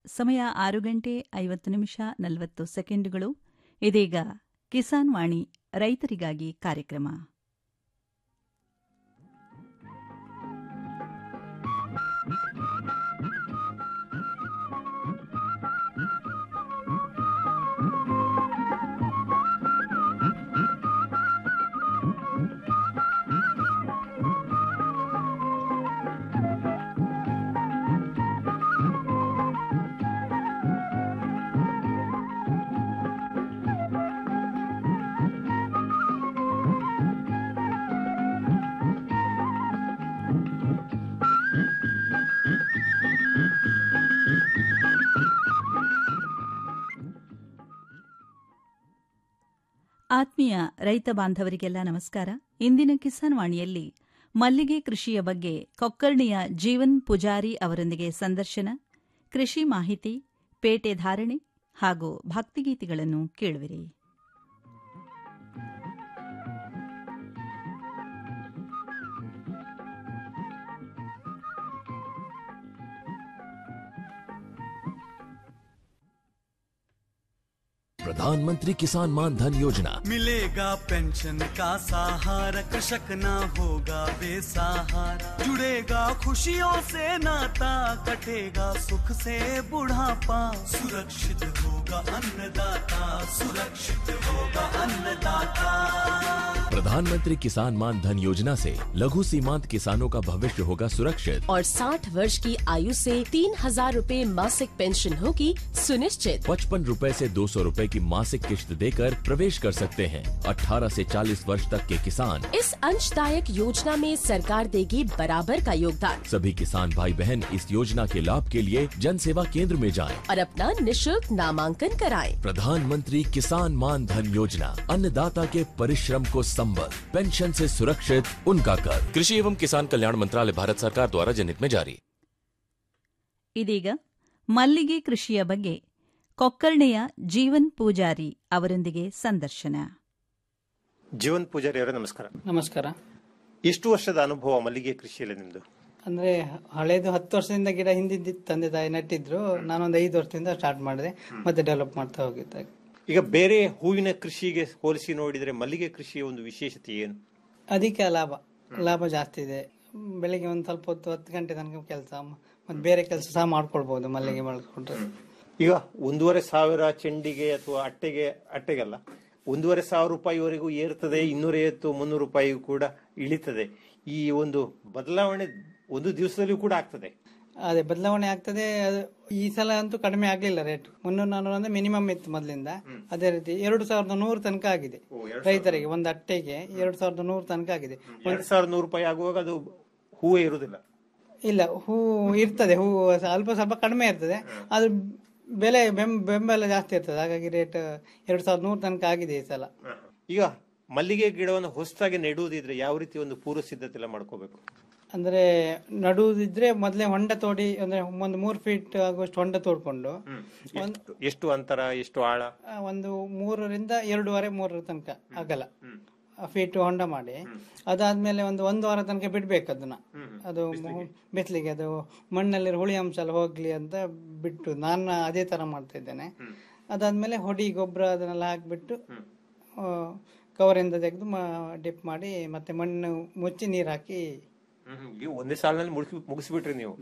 ಸಮಯ ಆರು ಗಂಟೆ ಐವತ್ತು ನಿಮಿಷ ನಲವತ್ತು ಸೆಕೆಂಡುಗಳು ಇದೀಗ ಕಿಸಾನ್ ವಾಣಿ ರೈತರಿಗಾಗಿ ಕಾರ್ಯಕ್ರಮ ಆತ್ಮೀಯ ರೈತ ಬಾಂಧವರಿಗೆಲ್ಲ ನಮಸ್ಕಾರ ಇಂದಿನ ಕಿಸಾನ್ ವಾಣಿಯಲ್ಲಿ ಮಲ್ಲಿಗೆ ಕೃಷಿಯ ಬಗ್ಗೆ ಕೊಕ್ಕರ್ಣಿಯ ಜೀವನ್ ಪೂಜಾರಿ ಅವರೊಂದಿಗೆ ಸಂದರ್ಶನ ಕೃಷಿ ಮಾಹಿತಿ ಪೇಟೆ ಧಾರಣೆ ಹಾಗೂ ಭಕ್ತಿಗೀತೆಗಳನ್ನು ಕೇಳುವಿರಿ प्रधानमंत्री किसान मान धन योजना मिलेगा पेंशन का सहारा कृषक ना होगा बेसहारा जुड़ेगा खुशियों से नाता कटेगा सुख से बुढ़ापा सुरक्षित होगा अन्नदाता सुरक्षित होगा अन्नदाता प्रधानमंत्री किसान मान धन योजना से लघु सीमांत किसानों का भविष्य होगा सुरक्षित और 60 वर्ष की आयु से तीन हजार रूपए मासिक पेंशन होगी सुनिश्चित पचपन रूपए से दो सौ रूपए की मासिक किश्त देकर प्रवेश कर सकते हैं 18 से 40 वर्ष तक के किसान इस अंशदायक योजना में सरकार देगी बराबर का योगदान सभी किसान भाई बहन इस योजना के लाभ के लिए जन सेवा केंद्र में जाएं। और अपना निशुल्क नामांकन कराएं। प्रधानमंत्री किसान मान धन योजना अन्नदाता के परिश्रम को संबल पेंशन से सुरक्षित उनका कर कृषि एवं किसान कल्याण मंत्रालय भारत सरकार द्वारा जनहित में जारी ಇದೀಗ ಮಲ್ಲಿಗೆ ಕೃಷಿಯ ಬಗ್ಗೆ ಕೊಕ್ಕರ್ಣೆಯ ಜೀವನ್ ಪೂಜಾರಿ ಅವರೊಂದಿಗೆ ಸಂದರ್ಶನ ಜೀವನ್ ಪೂಜಾರಿ ಅವರೇ ನಮಸ್ಕಾರ ನಮಸ್ಕಾರ ಎಷ್ಟು ವರ್ಷದ ಅನುಭವ ಮಲ್ಲಿಗೆ ಕೃಷಿಯಲ್ಲಿ ನಿಮ್ದು ಅಂದ್ರೆ ಹಳೇದು ಹತ್ತು ವರ್ಷದಿಂದ ಗಿಡ ಹಿಂದಿದ್ದು ತಂದೆ ತಾಯಿ ನೆಟ್ಟಿದ್ರು ನಾನೊಂದು ಐದು ವರ್ಷದಿಂದ ಸ್ಟಾರ್ಟ್ ಮಾಡಿದೆ ಮತ್ತೆ ಡೆವಲಪ್ ಮಾಡ್ತಾ ಹೋಗಿದ್ದೆ ಈಗ ಬೇರೆ ಹೂವಿನ ಕೃಷಿಗೆ ಹೋಲಿಸಿ ನೋಡಿದ್ರೆ ಮಲ್ಲಿಗೆ ಕೃಷಿಯ ಒಂದು ವಿಶೇಷತೆ ಏನು ಅದಕ್ಕೆ ಲಾಭ ಲಾಭ ಜಾಸ್ತಿ ಇದೆ ಬೆಳಿಗ್ಗೆ ಒಂದು ಸ್ವಲ್ಪ ಹೊತ್ತು ಹತ್ತು ಗಂಟೆ ತನಕ ಕೆಲಸ ಮತ್ತೆ ಬೇರೆ ಕೆಲಸ ಸಹ ಮಾಡ್ಕೊಳ್ಬಹುದು ಮಲ್ಲಿಗೆ ಮಾಡ್ಕೊಂಡ್ರೆ ಈಗ ಒಂದೂವರೆ ಸಾವಿರ ಚೆಂಡಿಗೆ ಅಥವಾ ಅಟ್ಟೆಗೆ ಅಟ್ಟೆಗಲ್ಲ ಒಂದೂವರೆ ಸಾವಿರ ರೂಪಾಯಿವರೆಗೂ ಏರ್ತದೆ ಇನ್ನೂರೈವತ್ತು ಮುನ್ನೂರು ರೂಪಾಯಿಗೂ ಕೂಡ ಇಳಿತದೆ ಈ ಒಂದು ಬದಲಾವಣೆ ಒಂದು ದಿವಸದಲ್ಲಿಯೂ ಕೂಡ ಆಗ್ತದೆ ಅದೇ ಬದಲಾವಣೆ ಆಗ್ತದೆ ಅದು ಈ ಸಲ ಅಂತೂ ಕಡಿಮೆ ಆಗ್ಲಿಲ್ಲ ರೇಟ್ ಮುನ್ನೂರ ನಾನ್ನೂರು ಅಂದ್ರೆ ಮಿನಿಮಮ್ ಇತ್ತು ಮೊದಲಿಂದ ಅದೇ ರೀತಿ ಎರಡು ಸಾವಿರದ ನೂರು ತನಕ ಆಗಿದೆ ರೈತರಿಗೆ ಒಂದು ಅಟ್ಟೆಗೆ ಎರಡು ಸಾವಿರದ ನೂರು ತನಕ ಆಗಿದೆ ಎರಡ್ ಸಾವಿರದ ನೂರು ರೂಪಾಯಿ ಆಗುವಾಗ ಅದು ಹೂವೇ ಇರುವುದಿಲ್ಲ ಇಲ್ಲ ಹೂ ಇರ್ತದೆ ಹೂ ಅಲ್ಪ ಸ್ವಲ್ಪ ಕಡಿಮೆ ಇರ್ತದೆ ಅದು ಬೆಲೆ ಬೆಂ ಬೆಂಬಲ ಜಾಸ್ತಿ ಇರ್ತದೆ ಹಾಗಾಗಿ ರೇಟ್ ಎರಡು ಸಾವಿರದ ನೂರು ತನಕ ಆಗಿದೆ ಈ ಸಲ ಈಗ ಮಲ್ಲಿಗೆ ಗಿಡವನ್ನು ಹೊಸದಾಗಿ ನೆಡುವುದಿದ್ರೆ ಯಾವ ರೀತಿ ಒಂದು ಪೂರ್ವ ಸಿದ್ಧತೆ ಎಲ್ಲ ಮಾಡ್ಕೋಬೇಕು ಅಂದ್ರೆ ನಡುವುದಿದ್ರೆ ಮೊದಲೇ ಹೊಂಡ ತೋಡಿ ಅಂದ್ರೆ ಒಂದು ಮೂರು ಫೀಟ್ ಆಗುವಷ್ಟು ಹೊಂಡ ತೋಡ್ಕೊಂಡು ಒಂದ್- ಎಷ್ಟು- ಎಷ್ಟು ಅಂತರ ಎಷ್ಟು ಆಳ ಆ, ಒಂದು ಮೂರರಿಂದ ಎರಡೂವರೆ ಮೂರರ ತನಕ ಅಗಲ ಫೀಟ್ ಹೊಂಡ ಮಾಡಿ ಅದಾದ್ಮೇಲೆ ಒಂದು ಒಂದು ವಾರ ತನಕ ಬಿಡ್ಬೇಕು ಅದನ್ನ ಅದು ಮು- ಬಿಸ್ಲಿಗೆ ಅದು ಮಣ್ಣಲ್ಲಿ ಹುಳಿ ಅಂಶ ಎಲ್ಲ ಹೋಗ್ಲಿ ಅಂತ ಬಿಟ್ಟು ನಾನು ಅದೇ ತರ ಮಾಡ್ತಾ ಇದ್ದೇನೆ ಅದಾದ್ಮೇಲೆ ಹೊಡಿ ಗೊಬ್ಬರ ಅದನ್ನೆಲ್ಲ ಹಾಕ್ಬಿಟ್ಟು ಆ, ಕವರಿಂದ ತೆಗೆದು ಡಿಪ್ ಮಾಡಿ ಮತ್ತೆ ಮಣ್ಣು ಮುಚ್ಚಿ ನೀರು ಹಾಕಿ ಈ ಒಂದೇ ಸಾಲಿನಲ್ಲಿ ಮುಗಿಸಿ ಮುಗಿಸ್ಬಿಟ್ರಿ ನೀವು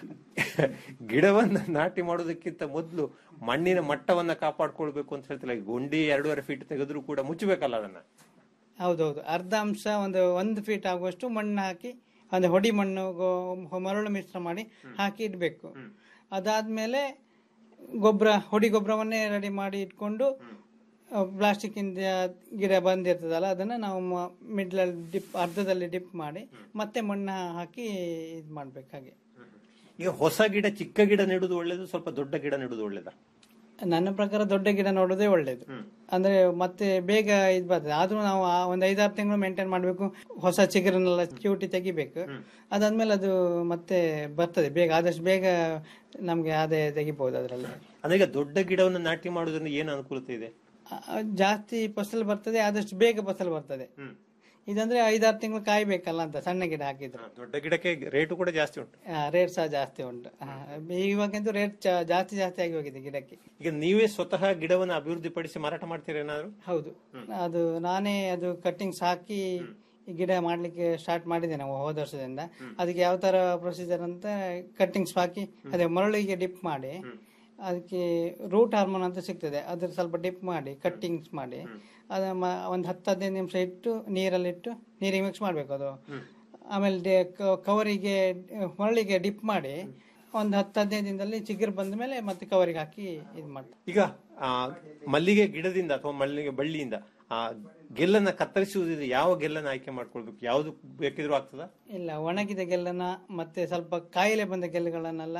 ಗಿಡವನ್ನ ನಾಟಿ ಮಾಡೋದಕ್ಕಿಂತ ಮೊದಲು ಮಣ್ಣಿನ ಮಟ್ಟವನ್ನ ಕಾಪಾಡ್ಕೊಳ್ಬೇಕು ಅಂತ ಹೇಳ್ತಿಲ್ಲ ಈ ಗುಂಡಿ ಎರಡೂವರೆ ಫೀಟ್ ತೆಗೆದ್ರು ಕೂಡ ಮುಚ್ಚಬೇಕಲ್ಲ ಅದನ್ನ ಹೌದೌದು ಅರ್ಧ ಅಂಶ ಒಂದು ಒಂದು ಫೀಟ್ ಆಗುವಷ್ಟು ಮಣ್ಣು ಹಾಕಿ ಅಂದ್ರೆ ಹೊಡಿ ಮಣ್ಣು ಗೋ- ಮರಳು ಮಿಶ್ರ ಮಾಡಿ ಹಾಕಿ ಇಡಬೇಕು ಅದಾದ್ಮೇಲೆ ಗೊಬ್ಬರ ಹೊಡಿ ಗೊಬ್ಬರವನ್ನೇ ರೆಡಿ ಮಾಡಿ ಇಟ್ಕೊಂಡು ಪ್ಲಾಸ್ಟಿಕ್ ಇಂದ ಗಿಡ ಬಂದಿರ್ತದಲ್ಲ ಅದನ್ನ ನಾವು ಮಿಡ್ಲಲ್ಲಿ ಡಿಪ್ ಅರ್ಧದಲ್ಲಿ ಡಿಪ್ ಮಾಡಿ ಮತ್ತೆ ಮಣ್ಣು ಹಾಕಿ ಇದು ಮಾಡ್ಬೇಕು ಹಾಗೆ ಈಗ ಹೊಸ ಗಿಡ ಚಿಕ್ಕ ಗಿಡ ನೆಡುದು ಒಳ್ಳೇದು ಸ್ವಲ್ಪ ದೊಡ್ಡ ಗಿಡ ನೆಡುದು ಒಳ್ಳೇದ ನನ್ನ ಪ್ರಕಾರ ದೊಡ್ಡ ಗಿಡ ನೋಡೋದೇ ಒಳ್ಳೇದು ಅಂದ್ರೆ ಮತ್ತೆ ಬೇಗ ಇದು ಬರ್ತದೆ ಆದ್ರೂ ನಾವು ಆ ಒಂದು ಐದಾರು ತಿಂಗಳು ಮೇಂಟೈನ್ ಮಾಡಬೇಕು ಹೊಸ ಚಿಗುರನ್ನೆಲ್ಲ ಕ್ಯೂಟಿ ತೆಗಿಬೇಕು ಅದಾದ್ಮೇಲೆ ಅದು ಮತ್ತೆ ಬರ್ತದೆ ಬೇಗ ಆದಷ್ಟು ಬೇಗ ನಮ್ಗೆ ಆದಾಯ ತೆಗಿಬಹುದು ಅದರಲ್ಲಿ ಅಂದ್ರೆ ಈಗ ದೊಡ್ಡ ಗಿಡವನ್ನು ನಾಟಿ ಮಾಡೋದ್ರಿಂದ ಏನು ಅನುಕೂಲತೆ ಇದೆ ಜಾಸ್ತಿ ಫಸಲು ಬರ್ತದೆ ಆದಷ್ಟು ಬೇಗ ಫಸಲು ಬರ್ತದೆ ಇದಂದ್ರೆ ಐದಾರು ತಿಂಗಳು ಕಾಯ್ಬೇಕಲ್ಲ ಅಂತ ಸಣ್ಣ ಗಿಡ ಹಾಕಿದ್ರು ದೊಡ್ಡ ಗಿಡಕ್ಕೆ ರೇಟು ಕೂಡ ಜಾಸ್ತಿ ಉಂಟು ರೇಟ್ ಸಹ ಜಾಸ್ತಿ ಉಂಟು ಆ, ಇವಾಗಂತೂ ರೇಟ್ ಜಾಸ್ತಿ ಜಾಸ್ತಿ ಆಗಿ ಹೋಗಿದೆ ಗಿಡಕ್ಕೆ ಈಗ ನೀವೇ ಸ್ವತಃ ಗಿಡವನ್ನು ಅಭಿವೃದ್ಧಿಪಡಿಸಿ ಮಾರಾಟ ಮಾಡ್ತೀರಾ ಏನಾದ್ರು ಹೌದು ಅದು ನಾನೇ ಅದು ಕಟ್ಟಿಂಗ್ಸ್ ಹಾಕಿ ಈ ಗಿಡ ಮಾಡ್ಲಿಕ್ಕೆ ಸ್ಟಾರ್ಟ್ ಮಾಡಿದೆ ನಾವು ಹೋದ ವರ್ಷದಿಂದ ಅದಕ್ಕೆ ಯಾವ ತರ ಪ್ರೊಸೀಜರ್ ಅಂತ ಕಟ್ಟಿಂಗ್ಸ್ ಹಾಕಿ ಅದೇ ಮರಳಿಗೆ ಡಿಪ್ ಮಾಡಿ ಅದಕ್ಕೆ ರೂಟ್ ಹಾರ್ಮೋನ್ ಅಂತ ಸಿಗ್ತದೆ ಅದ್ರ ಸ್ವಲ್ಪ ಡಿಪ್ ಮಾಡಿ ಕಟ್ಟಿಂಗ್ಸ್ ಮಾಡಿ ಅದ ಒಂದು ಹತ್ತು ಹದಿನೈದು ನಿಮಿಷ ಇಟ್ಟು ನೀರಲ್ಲಿಟ್ಟು ನೀರಿಗೆ ಮಿಕ್ಸ್ ಮಾಡಬೇಕು ಅದು ಆಮೇಲೆ ಕವರಿಗೆ ಮರಳಿಗೆ ಡಿಪ್ ಮಾಡಿ ಒಂದು ಹತ್ತು ಹದಿನೈದು ದಿನದಲ್ಲಿ ಚಿಗುರು ಬಂದ ಮೇಲೆ ಮತ್ತೆ ಕವರಿಗೆ ಹಾಕಿ ಇದು ಮಾಡ್ತಾರೆ ಈಗ ಆ, ಮಲ್ಲಿಗೆ ಗಿಡದಿಂದ ಅಥವಾ ಮಲ್ಲಿಗೆ ಬಳ್ಳಿಯಿಂದ ಆ ಗೆಲ್ಲನ್ನ ಕತ್ತರಿಸುವುದಿದ್ರೆ ಯಾವ ಗೆಲ್ಲನ್ನ ಆಯ್ಕೆ ಮಾಡ್ಕೊಳ್ಬೇಕು ಯಾವ್ದು ಬೇಕಿದ್ರೂ ಆಗ್ತದ ಇಲ್ಲ ಒಣಗಿದ ಗೆಲ್ಲನ ಮತ್ತೆ ಸ್ವಲ್ಪ ಕಾಯಿಲೆ ಬಂದ ಗೆಲ್ಲುಗಳನ್ನೆಲ್ಲ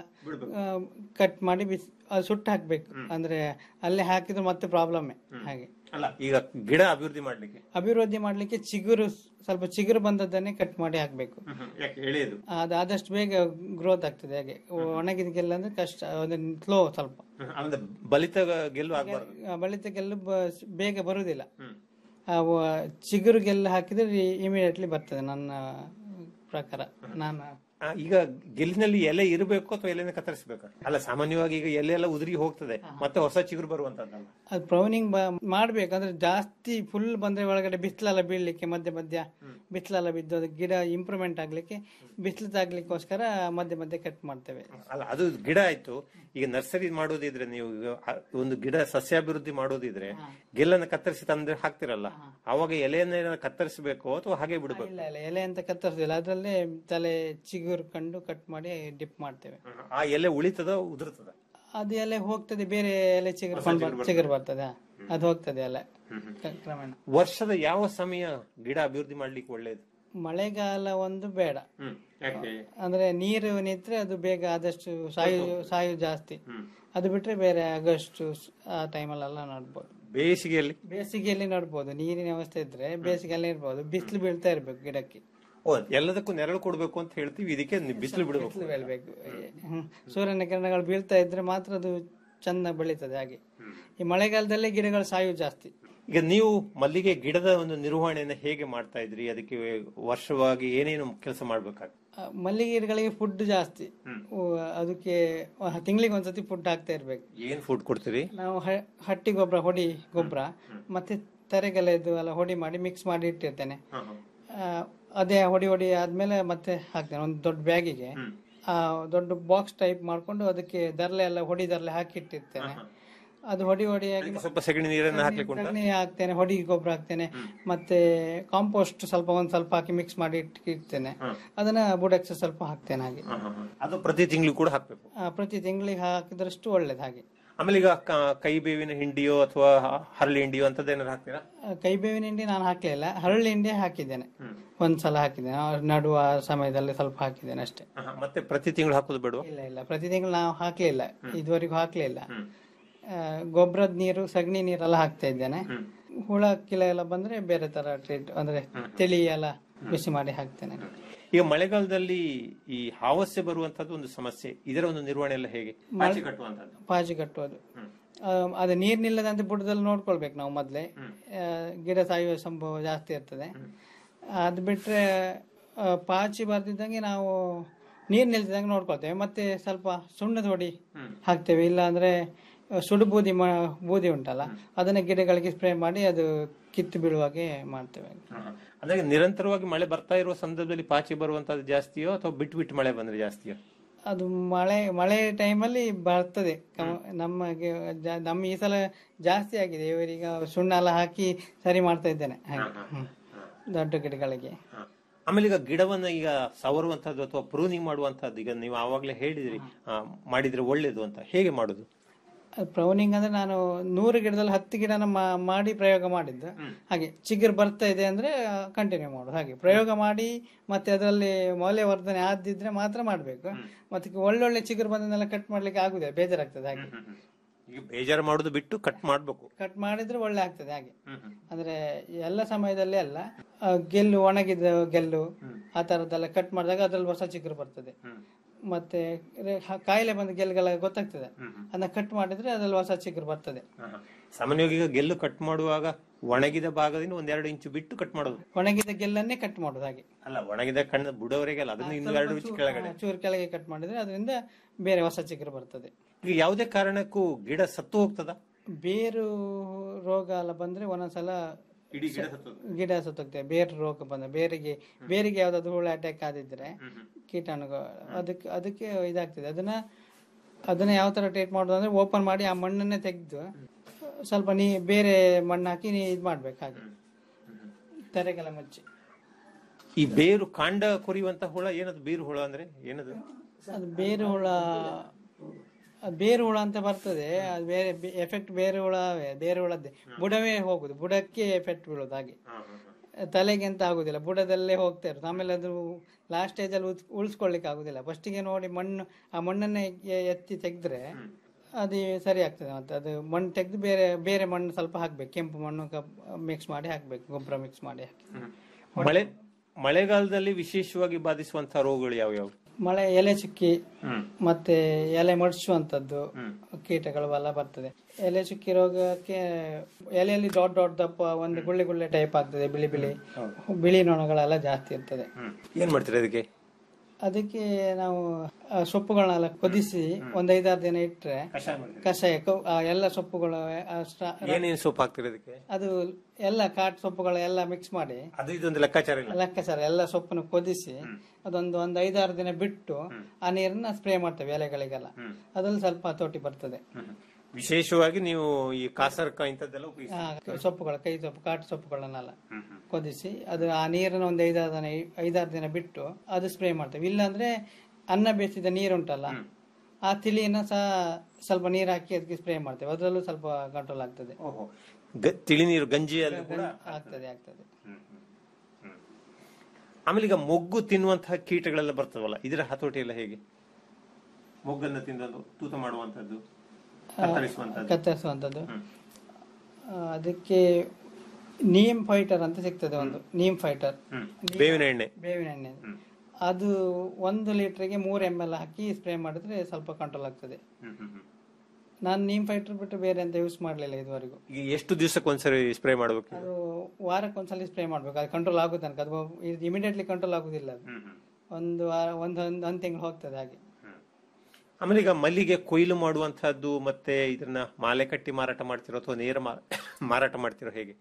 ಕಟ್ ಮಾಡಿ ಬಿಸಿ ಅದು ಸುಟ್ಟು ಹಾಕ್ಬೇಕು ಅಂದ್ರೆ ಅಲ್ಲೇ ಹಾಕಿದ್ರೆ ಮತ್ತೆ ಪ್ರಾಬ್ಲಮ್ ಹಾಗೆ ಅಲ್ಲ ಈಗ ಗಿಡ ಅಭಿವೃದ್ಧಿ ಮಾಡ್ಲಿಕ್ಕೆ ಅಭಿವೃದ್ಧಿ ಮಾಡ್ಲಿಕ್ಕೆ ಚಿಗುರು ಸ್ವಲ್ಪ ಚಿಗುರು ಬಂದದ್ದನ್ನೇ ಕಟ್ ಮಾಡಿ ಹಾಕ್ಬೇಕು ಯಾಕೆ ಎಳೆಯದು ಅದು ಆದಷ್ಟು ಬೇಗ ಗ್ರೋತ್ ಆಗ್ತದೆ ಹಾಗೆ ಒಣಗಿದ ಗೆಲ್ಲ ಅಂದ್ರೆ ಕಷ್ಟ ಅದು ಸ್ಲೋ ಸ್ವಲ್ಪ ಅಂದ್ರೆ ಬಲಿತ ಗೆಲ್ಲು ಆಗ್ಬಾರ್ದು ಆ, ಬಲಿತ ಗೆಲ್ಲು ಬ- ಬೇಗ ಬರುವುದಿಲ್ಲ ಆ, ವ- ಚಿಗುರು ಗೆಲ್ಲು ಹಾಕಿದ್ರೆ ಇಮಿಡಿಯೇಟ್ಲಿ ಬರ್ತದೆ ನನ್ನ ಪ್ರಕಾರ ನಾನು ಆ, ಈಗ ಗೆಲ್ಲಿನಲ್ಲಿ ಎಲೆ ಇರಬೇಕು ಅಥವಾ ಎಲೆನ ಕತ್ತರಿಸಬೇಕು ಅಲ್ಲ ಸಾಮಾನ್ಯವಾಗಿ ಈಗ ಎಲೆ ಎಲ್ಲ ಉದುರಿ ಹೋಗ್ತದೆ ಮತ್ತೆ ಹೊಸ ಚಿಗುರು ಬರುವಂತದ್ದಲ್ಲ ಅದು ಪ್ರೌನಿಂಗ್ ಮಾಡ್ಬೇಕು ಅಂದ್ರೆ ಜಾಸ್ತಿ ಫುಲ್ ಬಂದ್ರೆ ಒಳಗಡೆ ಬಿಸಿಲೆಲ್ಲ ಬೀಳ್ಲಿಕ್ಕೆ ಮಧ್ಯ ಮಧ್ಯ ಬಿಸಿಲೆಲ್ಲ ಬಿದ್ದು ಅದು ಗಿಡ ಇಂಪ್ರೂವ್ಮೆಂಟ್ ಆಗ್ಲಿಕ್ಕೆ ಬಿಸಿಲು ತಾಗ್ಲಿಕ್ಕೋಸ್ಕರ ಮಧ್ಯೆ ಮಧ್ಯೆ ಕಟ್ ಮಾಡ್ತೇವೆ ಅಲ್ಲ ಅದು ಗಿಡ ಆಯ್ತು ಈಗ ನರ್ಸರಿ ಮಾಡೋದಿದ್ರೆ ನೀವು ಈಗ ಆ ಒಂದು ಗಿಡ ಸಸ್ಯಾಭಿವೃದ್ಧಿ ಮಾಡೋದಿದ್ರೆ ಗೆಲ್ಲನ್ನ ಕತ್ತರಿಸಿ ತಂದ್ರೆ ಹಾಕ್ತಿರಲ್ಲ ಅವಾಗ ಎಲೆಯನ್ನ ಕತ್ತರಿಸಬೇಕು ಅಥವಾ ಹಾಗೆ ಬಿಡಬೇಕು ಇಲ್ಲ ಇಲ್ಲ ಎಲೆ ಅಂತ ಕತ್ತರಿಸೋದಿಲ್ಲ ಅದರಲ್ಲೇ ತಲೆ ಚಿಗುರು ಕಂಡು ಕಟ್ ಮಾಡಿ ಡಿಪ್ ಮಾಡ್ತೇವೆ ಆ ಎಲೆ ಉಳಿತದ ಉದುರ್ತದ ಅದು ಎಲೆ ಹೋಗ್ತದೆ ಬೇರೆ ಎಲೆ ಚಿಗುರು ಕೊಂಡು ಬರ್- ಚಿಗುರು ಬರ್ತದೆ ಹಾ. ಅದು ಹೋಗ್ತದೆ ಎಲೆ ಕ- ಕ್ರಮೇಣ ವರ್ಷದ ಯಾವ ಸಮಯ ಗಿಡ ಅಭಿವೃದ್ಧಿ ಮಾಡ್ಲಿಕ್ಕೆ ಒಳ್ಳೇದು ಮಳೆಗಾಲ ಒಂದು ಬೇಡ ಅಂದ್ರೆ ನೀರು ನಿಂತ್ರೆ ಅದು ಬೇಗ ಆದಷ್ಟು ಸಾಯು ಸಾಯು ಜಾಸ್ತಿ ಅದು ಬಿಟ್ರೆ ಬೇರೆ ಆಗಸ್ಟ್ ಆ ಟೈಮಲ್ಲೆಲ್ಲ ನಡ್ಬೋದು ಬೇಸಿಗೆಯಲ್ಲಿ ಬೇಸಿಗೆಯಲ್ಲಿ ನಡ್ಬೋದು ನೀರಿನ ವ್ಯವಸ್ಥೆ ಇದ್ರೆ ಬೇಸಿಗೆಯಲ್ಲಿ ಇರ್ಬೋದು ಬಿಸಿಲು ಬೀಳ್ತಾ ಇರ್ಬೇಕು ಗಿಡಕ್ಕೆ ಓ ಎಲ್ಲದಕ್ಕೂ ನೆರಳು ಕೊಡ್ಬೇಕು ಅಂತ ಹೇಳ್ತೀವಿ ಇದಕ್ಕೆ ಬಿಸಿಲು ಬಿಡಬೇಕು ಬಿಸಿಲು ಬೀಳ್ಬೇಕು ಹ್ಮ್. ಸೂರ್ಯನ ಕಿರಣಗಳು ಬೀಳ್ತಾ ಇದ್ರೆ ಮಾತ್ರ ಅದು ಚಂದ ಬೆಳೀತದೆ ಹಾಗೆ ಈ ಮಳೆಗಾಲದಲ್ಲೇ ಗಿಡಗಳು ಸಾಯು ಜಾಸ್ತಿ ಈಗ ನೀವು ಮಲ್ಲಿಗೆ ಗಿಡದ ಒಂದು ನಿರ್ವಹಣೆಯನ್ನ ಹೇಗೆ ಮಾಡ್ತಾ ಇದ್ರಿ ಅದಕ್ಕೆ ವರ್ಷವಾಗಿ ಏನೇನು ಕೆಲಸ ಮಾಡ್ಬೇಕಾಗ್ತದೆ ಆ, ಮಲ್ಲಿಗೆ ಗಿಡಗಳಿಗೆ ಫುಡ್ ಜಾಸ್ತಿ ಓ, ಅದಕ್ಕೆ ತಿಂಗಳಿಗೆ ಒಂದ್ಸತಿ ಫುಡ್ ಹಾಕ್ತಾ ಇರ್ಬೇಕು ಏನ್ ಫುಡ್ ಕೊಡ್ತೀರಿ ನಾವು ಹ- ಹಟ್ಟಿ ಗೊಬ್ಬರ ಹೊಡಿ ಗೊಬ್ಬರ ಮತ್ತೆ ತರೆಗೆಲೆದು ಎಲ್ಲ ಹೊಡಿ ಮಾಡಿ ಮಿಕ್ಸ್ ಮಾಡಿ ಇಟ್ಟಿರ್ತೇನೆ ಆ, ಅದೇ ಹೊಡಿ ಹೊಡಿ ಆದ್ಮೇಲೆ ಮತ್ತೆ ಹಾಕ್ತೇನೆ ಒಂದು ದೊಡ್ಡ ಬ್ಯಾಗಿಗೆ ಆ ದೊಡ್ಡ ಬಾಕ್ಸ್ ಟೈಪ್ ಮಾಡ್ಕೊಂಡು ಅದಕ್ಕೆ ದರ್ಲೆ ಎಲ್ಲ ಹೊಡಿ ದರ್ಲೆ ಹಾಕಿ ಇಟ್ಟಿರ್ತೇನೆ ಅದು ಹೊಡಿ ಹೊಡಿಯಾಗಿ ಸ್ವಲ್ಪ ಸಗಣಿ ನೀರನ್ನ ಹಾಕ್ಲಿಕ್ಕೆ ಉಂಟಾ ಸಗಣಿ ಹಾಕ್ತೇನೆ ಹೊಡಿ ಗೊಬ್ಬರ ಹಾಕ್ತೇನೆ ಮತ್ತೆ ಕಾಂಪೋಸ್ಟ್ ಸ್ವಲ್ಪ ಒಂದ್ ಸ್ವಲ್ಪ ಹಾಕಿ ಮಿಕ್ಸ್ ಮಾಡಿ ಇಟ್- ಇಡ್ತೇನೆ ಅದನ್ನ ಬುಡಕ್ಕೆ ಸ್ವಲ್ಪ ಹಾಕ್ತೇನೆ ಹಾಗೆ ಅದು ಪ್ರತಿ ತಿಂಗಳು ಕೂಡ ಹಾಕ್ಬೇಕು ಆ, ಪ್ರತಿ ತಿಂಗಳಿಗೆ ಹಾಕಿದ್ರಷ್ಟು ಒಳ್ಳೇದು ಹಾಗೆ ಆಮೇಲೆ ಈಗ ಕ- ಕೈ ಬೇವಿನ ಹಿಂಡಿಯೋ ಅಥವಾ ಹರಳಿ ಹಿಂಡಿಯೋ ಅಂತದ್ದೇನಾರು ಹಾಕ್ತೀರಾ ಆ, ಕೈ ಬೇವಿನ ಹಿಂಡಿ ನಾನು ಹಾಕ್ಲಿಲ್ಲ ಹರಳಿ ಹಿಂಡಿ ಹಾಕಿದ್ದೇನೆ ಒಂದ್ಸಲ ಹಾಕಿದ್ದೇನೆ ಆ, ನಡುವ ಸಮಯದಲ್ಲಿ ಸ್ವಲ್ಪ ಹಾಕಿದ್ದೇನೆ ಅಷ್ಟೇ ಆಹಾ, ಮತ್ತೆ ಪ್ರತಿ ತಿಂಗಳು ಹಾಕೋದು ಬೇಡವಾ ಇಲ್ಲ ಇಲ್ಲ ಪ್ರತಿ ತಿಂಗಳು ನಾವು ಹಾಕ್ಲಿಲ್ಲ ಇದುವರೆಗೂ ಹಾಕ್ಲಿಲ್ಲ ಗೊಬ್ಬರದ ನೀರು ಸಗಣಿ ನೀರೆಲ್ಲ ಹಾಕ್ತಾ ಇದ್ದೇನೆ ಹುಳ ಕಿಲ ಎಲ್ಲ ಬಂದ್ರೆ ಬೇರೆ ತರ ಟ್ರೀಟ್ ಅಂದ್ರೆ ತಿಳಿ ಎಲ್ಲ ಬಿಸಿ ಮಾಡಿ ಹಾಕ್ತೇನೆ ಈಗ ಮಳೆಗಾಲದಲ್ಲಿ ಈ ಹಾವಸ್ಸೆ ಬರುವಂತದ್ದು ಒಂದು ಸಮಸ್ಯೆ ಇದರ ಒಂದು ನಿರ್ವಹಣೆ ಎಲ್ಲ ಹೇಗೆ ಪಾಚಿ ಕಟ್ಟುವಂತದ್ದು ಪಾಜಿ ಕಟ್ಟುವುದು ಆ, ಅದು ನೀರ್ ನಿಲ್ಲದಂತೆ ಬುಡದಲ್ಲಿ ನೋಡ್ಕೊಳ್ಬೇಕು ನಾವು ಮೊದ್ಲೇ ಆ, ಗಿಡ ಸಾಯುವ ಸಂಭವ ಜಾಸ್ತಿ ಇರ್ತದೆ ಅದು ಬಿಟ್ರೆ ಆ, ಪಾಚಿ ಬರ್ದಿದ್ದಂಗೆ ನಾವು ನೀರ್ ನಿಲ್ತಿದಂಗೆ ನೋಡ್ಕೊಳ್ತೇವೆ ಮತ್ತೆ ಸ್ವಲ್ಪ ಸುಣ್ಣದ ಹೊಡಿ ಹಾಕ್ತೇವೆ ಇಲ್ಲ ಅಂದ್ರೆ ಆ, ಸುಡು ಬೂದಿ ಮಾ- ಬೂದಿ ಉಂಟಲ್ಲ ಅದನ್ನ ಗಿಡಗಳಿಗೆ ಸ್ಪ್ರೇ ಮಾಡಿ ಅದು ಕಿತ್ತು ಬೀಳುವಾಗೆ ಮಾಡ್ತೇವೆ ಅಂದ್ರೆ ನಿರಂತರವಾಗಿ ಮಳೆ ಬರ್ತಾ ಇರುವ ಸಂದರ್ಭದಲ್ಲಿ ಪಾಚಿ ಬರುವಂತದ್ದು ಜಾಸ್ತಿಯೋ ಅಥವಾ ಬಿಟ್ಟು ಬಿಟ್ಟು ಮಳೆ ಬಂದ್ರೆ ಜಾಸ್ತಿಯೋ ಅದು ಮಳೆ ಮಳೆ ಟೈಮಲ್ಲಿ ಬರ್ತದೆ ಕಮ- ನಮಗೆ ಜಾ- ನಮ್ಮ ಈ ಸಲ ಜಾಸ್ತಿ ಆಗಿದೆ ಇವರೀಗ ಸುಣ್ಣ ಎಲ್ಲ ಹಾಕಿ ಸರಿ ಮಾಡ್ತಾ ಇದ್ದೇನೆ ಹಾಗೆ ಹ್ಮ್. ದೊಡ್ಡ ಗಿಡಗಳಿಗೆ ಆಮೇಲೆ ಈಗ ಗಿಡವನ್ನ ಈಗ ಸವರುವಂತದ್ದು ಅಥವಾ ಪ್ರೂನಿಂಗ್ ಮಾಡುವಂತದ್ದು ಈಗ ನೀವು ಆವಾಗಲೇ ಹೇಳಿದ್ರಿ ಆ, ಮಾಡಿದ್ರೆ ಒಳ್ಳೇದು ಅಂತ ಹೇಗೆ ಮಾಡುದು ಪ್ರೌನಿಂಗ್ ಅಂದ್ರೆ ನಾನು ನೂರು ಗಿಡದಲ್ಲಿ ಹತ್ತು ಗಿಡನ ಮಾ- ಮಾಡಿ ಪ್ರಯೋಗ ಮಾಡಿದ್ದು ಹಾಗೆ ಚಿಗುರು ಬರ್ತಾ ಇದೆ ಅಂದ್ರೆ ಕಂಟಿನ್ಯೂ ಮಾಡೋದು ಹಾಗೆ ಪ್ರಯೋಗ ಮಾಡಿ ಮತ್ತೆ ಅದರಲ್ಲಿ ಮೌಲ್ಯವರ್ಧನೆ ಆದಿದ್ರೆ ಮಾತ್ರ ಮಾಡ್ಬೇಕು ಮತ್ತೆ ಒಳ್ಳೊಳ್ಳೆ ಚಿಗುರು ಬಂದನ್ನೆಲ್ಲ ಕಟ್ ಮಾಡ್ಲಿಕ್ಕೆ ಆಗುದಿಲ್ಲ ಬೇಜಾರಾಗ್ತದೆ ಹಾಗೆ ಈಗ ಬೇಜಾರು ಮಾಡುದು ಬಿಟ್ಟು ಕಟ್ ಮಾಡ್ಬೇಕು ಕಟ್ ಮಾಡಿದ್ರೆ ಒಳ್ಳೆ ಆಗ್ತದೆ ಹಾಗೆ ಅಂದ್ರೆ ಎಲ್ಲ ಸಮಯದಲ್ಲಿ ಅಲ್ಲ ಆ, ಗೆಲ್ಲು ಒಣಗಿದ ಗೆಲ್ಲು ಆ ತರದ್ದೆಲ್ಲ ಕಟ್ ಮಾಡಿದಾಗ ಅದ್ರಲ್ಲಿ ಹೊಸ ಚಿಗುರು ಬರ್ತದೆ ಮತ್ತೆ ರೆ- ಹ- ಕಾಯಿಲೆ ಬಂದ ಗೆಲ್ಲೆಲ್ಲ ಗೊತ್ತಾಗ್ತದೆ ಅದನ್ನ ಕಟ್ ಮಾಡಿದ್ರೆ ಅದ್ರಲ್ಲಿ ಹೊಸ ಚಿಗುರು ಬರ್ತದೆ ಸಾಮಾನ್ಯವಾಗಿ ಈಗ ಗೆಲ್ಲು ಕಟ್ ಮಾಡುವಾಗ ಒಣಗಿದ ಭಾಗದಿಂದ ಒಂದೆರಡು ಇಂಚು ಬಿಟ್ಟು ಕಟ್ ಮಾಡೋದು ಒಣಗಿದ ಗೆಲ್ಲನ್ನೇ ಕಟ್ ಮಾಡೋದು ಹಾಗೆ ಅಲ್ಲ ಒಣಗಿದ ಕಣ್ಣ ಬುಡವರೆಗೆ ಅಲ್ಲ ಅದನ್ನು ಇನ್ನು ಎರಡು ಇಂಚು ಕೆಳಗಡೆ ಹಾ, ಚೂರು ಕೆಳಗೆ ಕಟ್ ಮಾಡಿದ್ರೆ ಅದರಿಂದ ಬೇರೆ ಹೊಸ ಚಿಗುರು ಬರ್ತದೆ ಈಗ ಯಾವುದೇ ಕಾರಣಕ್ಕೂ ಗಿಡ ಸತ್ತು ಹೋಗ್ತದ ಬೇರು ರೋಗ ಎಲ್ಲ ಬಂದ್ರೆ ಒಂದೊಂದ್ಸಲ ಇಡೀ ಗಿಡ ಸತ್ತು ಗಿಡ ಸತ್ತೋಗ್ತದೆ ಬೇರು ರೋಗ ಬಂದ ಬೇರಿಗೆ ಬೇರಿಗೆ ಯಾವ್ದಾದ್ರು ಹುಳ ಅಟ್ಯಾಕ್ ಆದಿದ್ರೆ ಕೀಟಾಣುಗಳು ಅದಕ್ಕೆ ಅದಕ್ಕೆ ಇದಾಗ್ತದೆ ಅದನ್ನ ಅದನ್ನ ಯಾವ ತರ ಟ್ರೀಟ್ ಮಾಡೋದು ಅಂದ್ರೆ ಓಪನ್ ಮಾಡಿ ಆ ಮಣ್ಣನ್ನೇ ತೆಗೆದು ಸ್ವಲ್ಪ ನೀ ಬೇರೆ ಮಣ್ಣು ಹಾಕಿ ನೀ ಇದು ಮಾಡ್ಬೇಕು ಹಾಗೆ ತೆರೆಗೆಲ್ಲ ಮುಚ್ಚಿ ಈ ಬೇರು ಕಾಂಡ ಕೊರಿಯುವಂತ ಹುಳ ಏನದು ಬೇರು ಹುಳ ಅಂದ್ರೆ ಏನದು ಅದು ಬೇರು ಹುಳ ಅದು ಬೇರು ಹುಳ ಅಂತ ಬರ್ತದೆ ಅದು ಬೇರೆ ಎಫೆಕ್ಟ್ ಬೇರೆ ಹುಳವೇ ಬೇರೆ ಹುಳದ್ದೇ ಬುಡವೇ ಹೋಗುದು ಬುಡಕ್ಕೆ ಎಫೆಕ್ಟ್ ಬೀಳೋದು ಹಾಗೆ ತಲೆಗೆ ಅಂತ ಆಗುದಿಲ್ಲ ಬುಡದಲ್ಲೇ ಹೋಗ್ತಾ ಇರೋದು ಆಮೇಲೆ ಅದು ಲಾಸ್ಟ್ ಸ್ಟೇಜ್ ಅಲ್ಲಿ ಉಳ್ಸ್- ಉಳಿಸ್ಕೊಳ್ಳಿಕ್ಕೆ ಆಗುದಿಲ್ಲ ಫಸ್ಟಿಗೆ ನೋಡಿ ಮಣ್ಣು ಆ ಮಣ್ಣನ್ನೇ ಎ- ಎತ್ತಿ ತೆಗೆದ್ರೆ ಅದು ಸರಿ ಆಗ್ತದೆ ಮತ್ತೆ ಅದು ಮಣ್ಣು ತೆಗೆದು ಬೇರೆ ಬೇರೆ ಮಣ್ಣು ಸ್ವಲ್ಪ ಹಾಕ್ಬೇಕು ಕೆಂಪು ಮಣ್ಣು ಮಿಕ್ಸ್ ಮಾಡಿ ಹಾಕ್ಬೇಕು ಗೊಬ್ಬರ ಮಿಕ್ಸ್ ಮಾಡಿ ಹಾಕಿ ಮಳೆ ಮಳೆಗಾಲದಲ್ಲಿ ವಿಶೇಷವಾಗಿ ಬಾಧಿಸುವಂತಹ ರೋಗಗಳು ಯಾವ್ಯಾವು ಮಳೆ ಎಲೆ ಚುಕ್ಕಿ ಮತ್ತೆ ಎಲೆ ಮಡಿಸುವಂತದ್ದು ಕೀಟಗಳು ಎಲ್ಲ ಬರ್ತದೆ ಎಲೆ ಚುಕ್ಕಿ ರೋಗಕ್ಕೆ ಎಲೆಯಲ್ಲಿ ಡಾಟ್ ಡಾಟ್ ದಪ್ಪ ಒಂದು ಗುಳ್ಳೆ ಗುಳ್ಳೆ ಟೈಪ್ ಆಗ್ತದೆ ಬಿಳಿ ಬಿಳಿ ಬಿಳಿ ನೊಣಗಳೆಲ್ಲ ಜಾಸ್ತಿ ಇರ್ತದೆ ಏನ್ ಮಾಡ್ತೀರಿ ಅದಕ್ಕೆ ಅದಕ್ಕೆ ನಾವು ಆ ಸೊಪ್ಪುಗಳನ್ನೆಲ್ಲ ಕುದಿಸಿ ಒಂದ್ ಐದಾರು ದಿನ ಇಟ್ರೆ ಕಷಾಯ ಕ- ಆ ಎಲ್ಲ ಸೊಪ್ಪುಗಳು ಆ ಸ್ಟ- ಏನೇನ್ ಸೊಪ್ಪು ಹಾಕ್ತೀರಿ ಅದಕ್ಕೆ ಅದು ಎಲ್ಲ ಕಾಟ್ ಸೊಪ್ಪುಗಳು ಎಲ್ಲ ಮಿಕ್ಸ್ ಮಾಡಿ ಅದು ಇದೊಂದು ಲೆಕ್ಕಾಚಾರ ಇಲ್ಲ ಲೆಕ್ಕ ಸರ್ ಎಲ್ಲ ಸೊಪ್ಪನ್ನು ಕುದಿಸಿ ಅದೊಂದು ಒಂದು ಐದಾರು ದಿನ ಬಿಟ್ಟು ಆ ನೀರನ್ನ ಸ್ಪ್ರೇ ಮಾಡ್ತೇವೆ ಎಲೆಗಳಿಗೆಲ್ಲ ಅದ್ರಲ್ಲಿ ಸ್ವಲ್ಪ ಹತೋಟಿ ಬರ್ತದೆ ವಿಶೇಷವಾಗಿ ನೀವು ಈ ಕಾಸರ್ಕ ಇಂಥದ್ದೆಲ್ಲ ಉಪಯೋಗಿಸಿ ಆ, ಸೊಪ್ಪುಗಳು ಕೈ ಸೊಪ್ಪು ಕಾಟು ಸೊಪ್ಪುಗಳನ್ನೆಲ್ಲ ಕುದಿಸಿ ಅದು ಆ ನೀರನ್ನ ಒಂದು ಐದಾರು ದಿನ ಐದಾರು ದಿನ ಬಿಟ್ಟು ಅದು ಸ್ಪ್ರೇ ಮಾಡ್ತೇವೆ ಇಲ್ಲಾಂದ್ರೆ ಅನ್ನ ಬೇಯಿಸಿದ ನೀರುಂಟಲ್ಲ ಆ ತಿಳಿಯನ್ನ ಸಹ ಸ್ವಲ್ಪ ನೀರು ಹಾಕಿ ಅದಕ್ಕೆ ಸ್ಪ್ರೇ ಮಾಡ್ತೇವೆ ಅದರಲ್ಲೂ ಸ್ವಲ್ಪ ಕಂಟ್ರೋಲ್ ಆಗ್ತದೆ ಓಹೋ ಗ- ತಿಳಿ ನೀರು ಗಂಜಿಯಲ್ಲಿ ಕೂಡ ಆಗ್ತದೆ ಆಗ್ತದೆ ಆಮೇಲೆ ಈಗ ಮೊಗ್ಗು ತಿನ್ನುವಂತಹ ಕೀಟಗಳೆಲ್ಲ ಬರ್ತವಲ್ಲ ಇದರ ಹತೋಟಿ ಎಲ್ಲ ಹೇಗೆ ಮೊಗ್ಗನ್ನ ತಿಂದದ್ದು ತೂತ ಮಾಡುವಂತದ್ದು ಕತ್ತರಿಸುವಂತದ್ದು ಕತ್ತರಿಸುವಂಥದ್ದು ಆ, ಅದಕ್ಕೆ ನೀಮ್ ಫೈಟರ್ ಅಂತ ಸಿಗ್ತದೆ ಒಂದು ನೀಮ್ ಫೈಟರ್ ಬೇವಿನ ಎಣ್ಣೆ ಬೇವಿನ ಎಣ್ಣೆ ಅದು ಒಂದು ಲೀಟರ್ಗೆ ಮೂರು ಎಮ್ ಎಲ್ ಹಾಕಿ ಸ್ಪ್ರೇ ಮಾಡಿದ್ರೆ ಸ್ವಲ್ಪ ಕಂಟ್ರೋಲ್ ಆಗ್ತದೆ ನಾನು ನೀಮ್ ಫೈಟರ್ ಬಿಟ್ಟು ಬೇರೆ ಅಂತ ಯೂಸ್ ಮಾಡಲಿಲ್ಲ ಇದುವರೆಗೂ ಈಗ ಎಷ್ಟು ದಿವಸಕ್ಕೆ ಒಂದ್ಸರಿ ಸ್ಪ್ರೇ ಮಾಡಬೇಕು ಅದು ವಾರಕ್ಕೆ ಒಂದ್ಸಲ ಸ್ಪ್ರೇ ಮಾಡ್ಬೇಕು ಅದು ಕಂಟ್ರೋಲ್ ಆಗೋ ತನಕ ಅದು ಇಮಿಡಿಯೇಟ್ಲಿ ಕಂಟ್ರೋಲ್ ಆಗುದಿಲ್ಲ ಅದು ಒಂದು ವಾರ ಒಂದು ಒಂದು ಒಂದು ತಿಂಗಳು ಹೋಗ್ತದೆ ಹಾಗೆ ಆಮೇಲೆ ಈಗ ಮಲ್ಲಿಗೆ ಕೊಯ್ಲು ಮಾಡುವಂತಹದ್ದು ಮತ್ತೆ ಇದನ್ನ ಮಾಲೆ ಕಟ್ಟಿ ಮಾರಾಟ ಮಾಡ್ತಿರೋ ಅಥವಾ ನೇರ ಮಾ- ಮಾರಾಟ ಮಾಡ್ತಿರೋ ಹೇಗೆ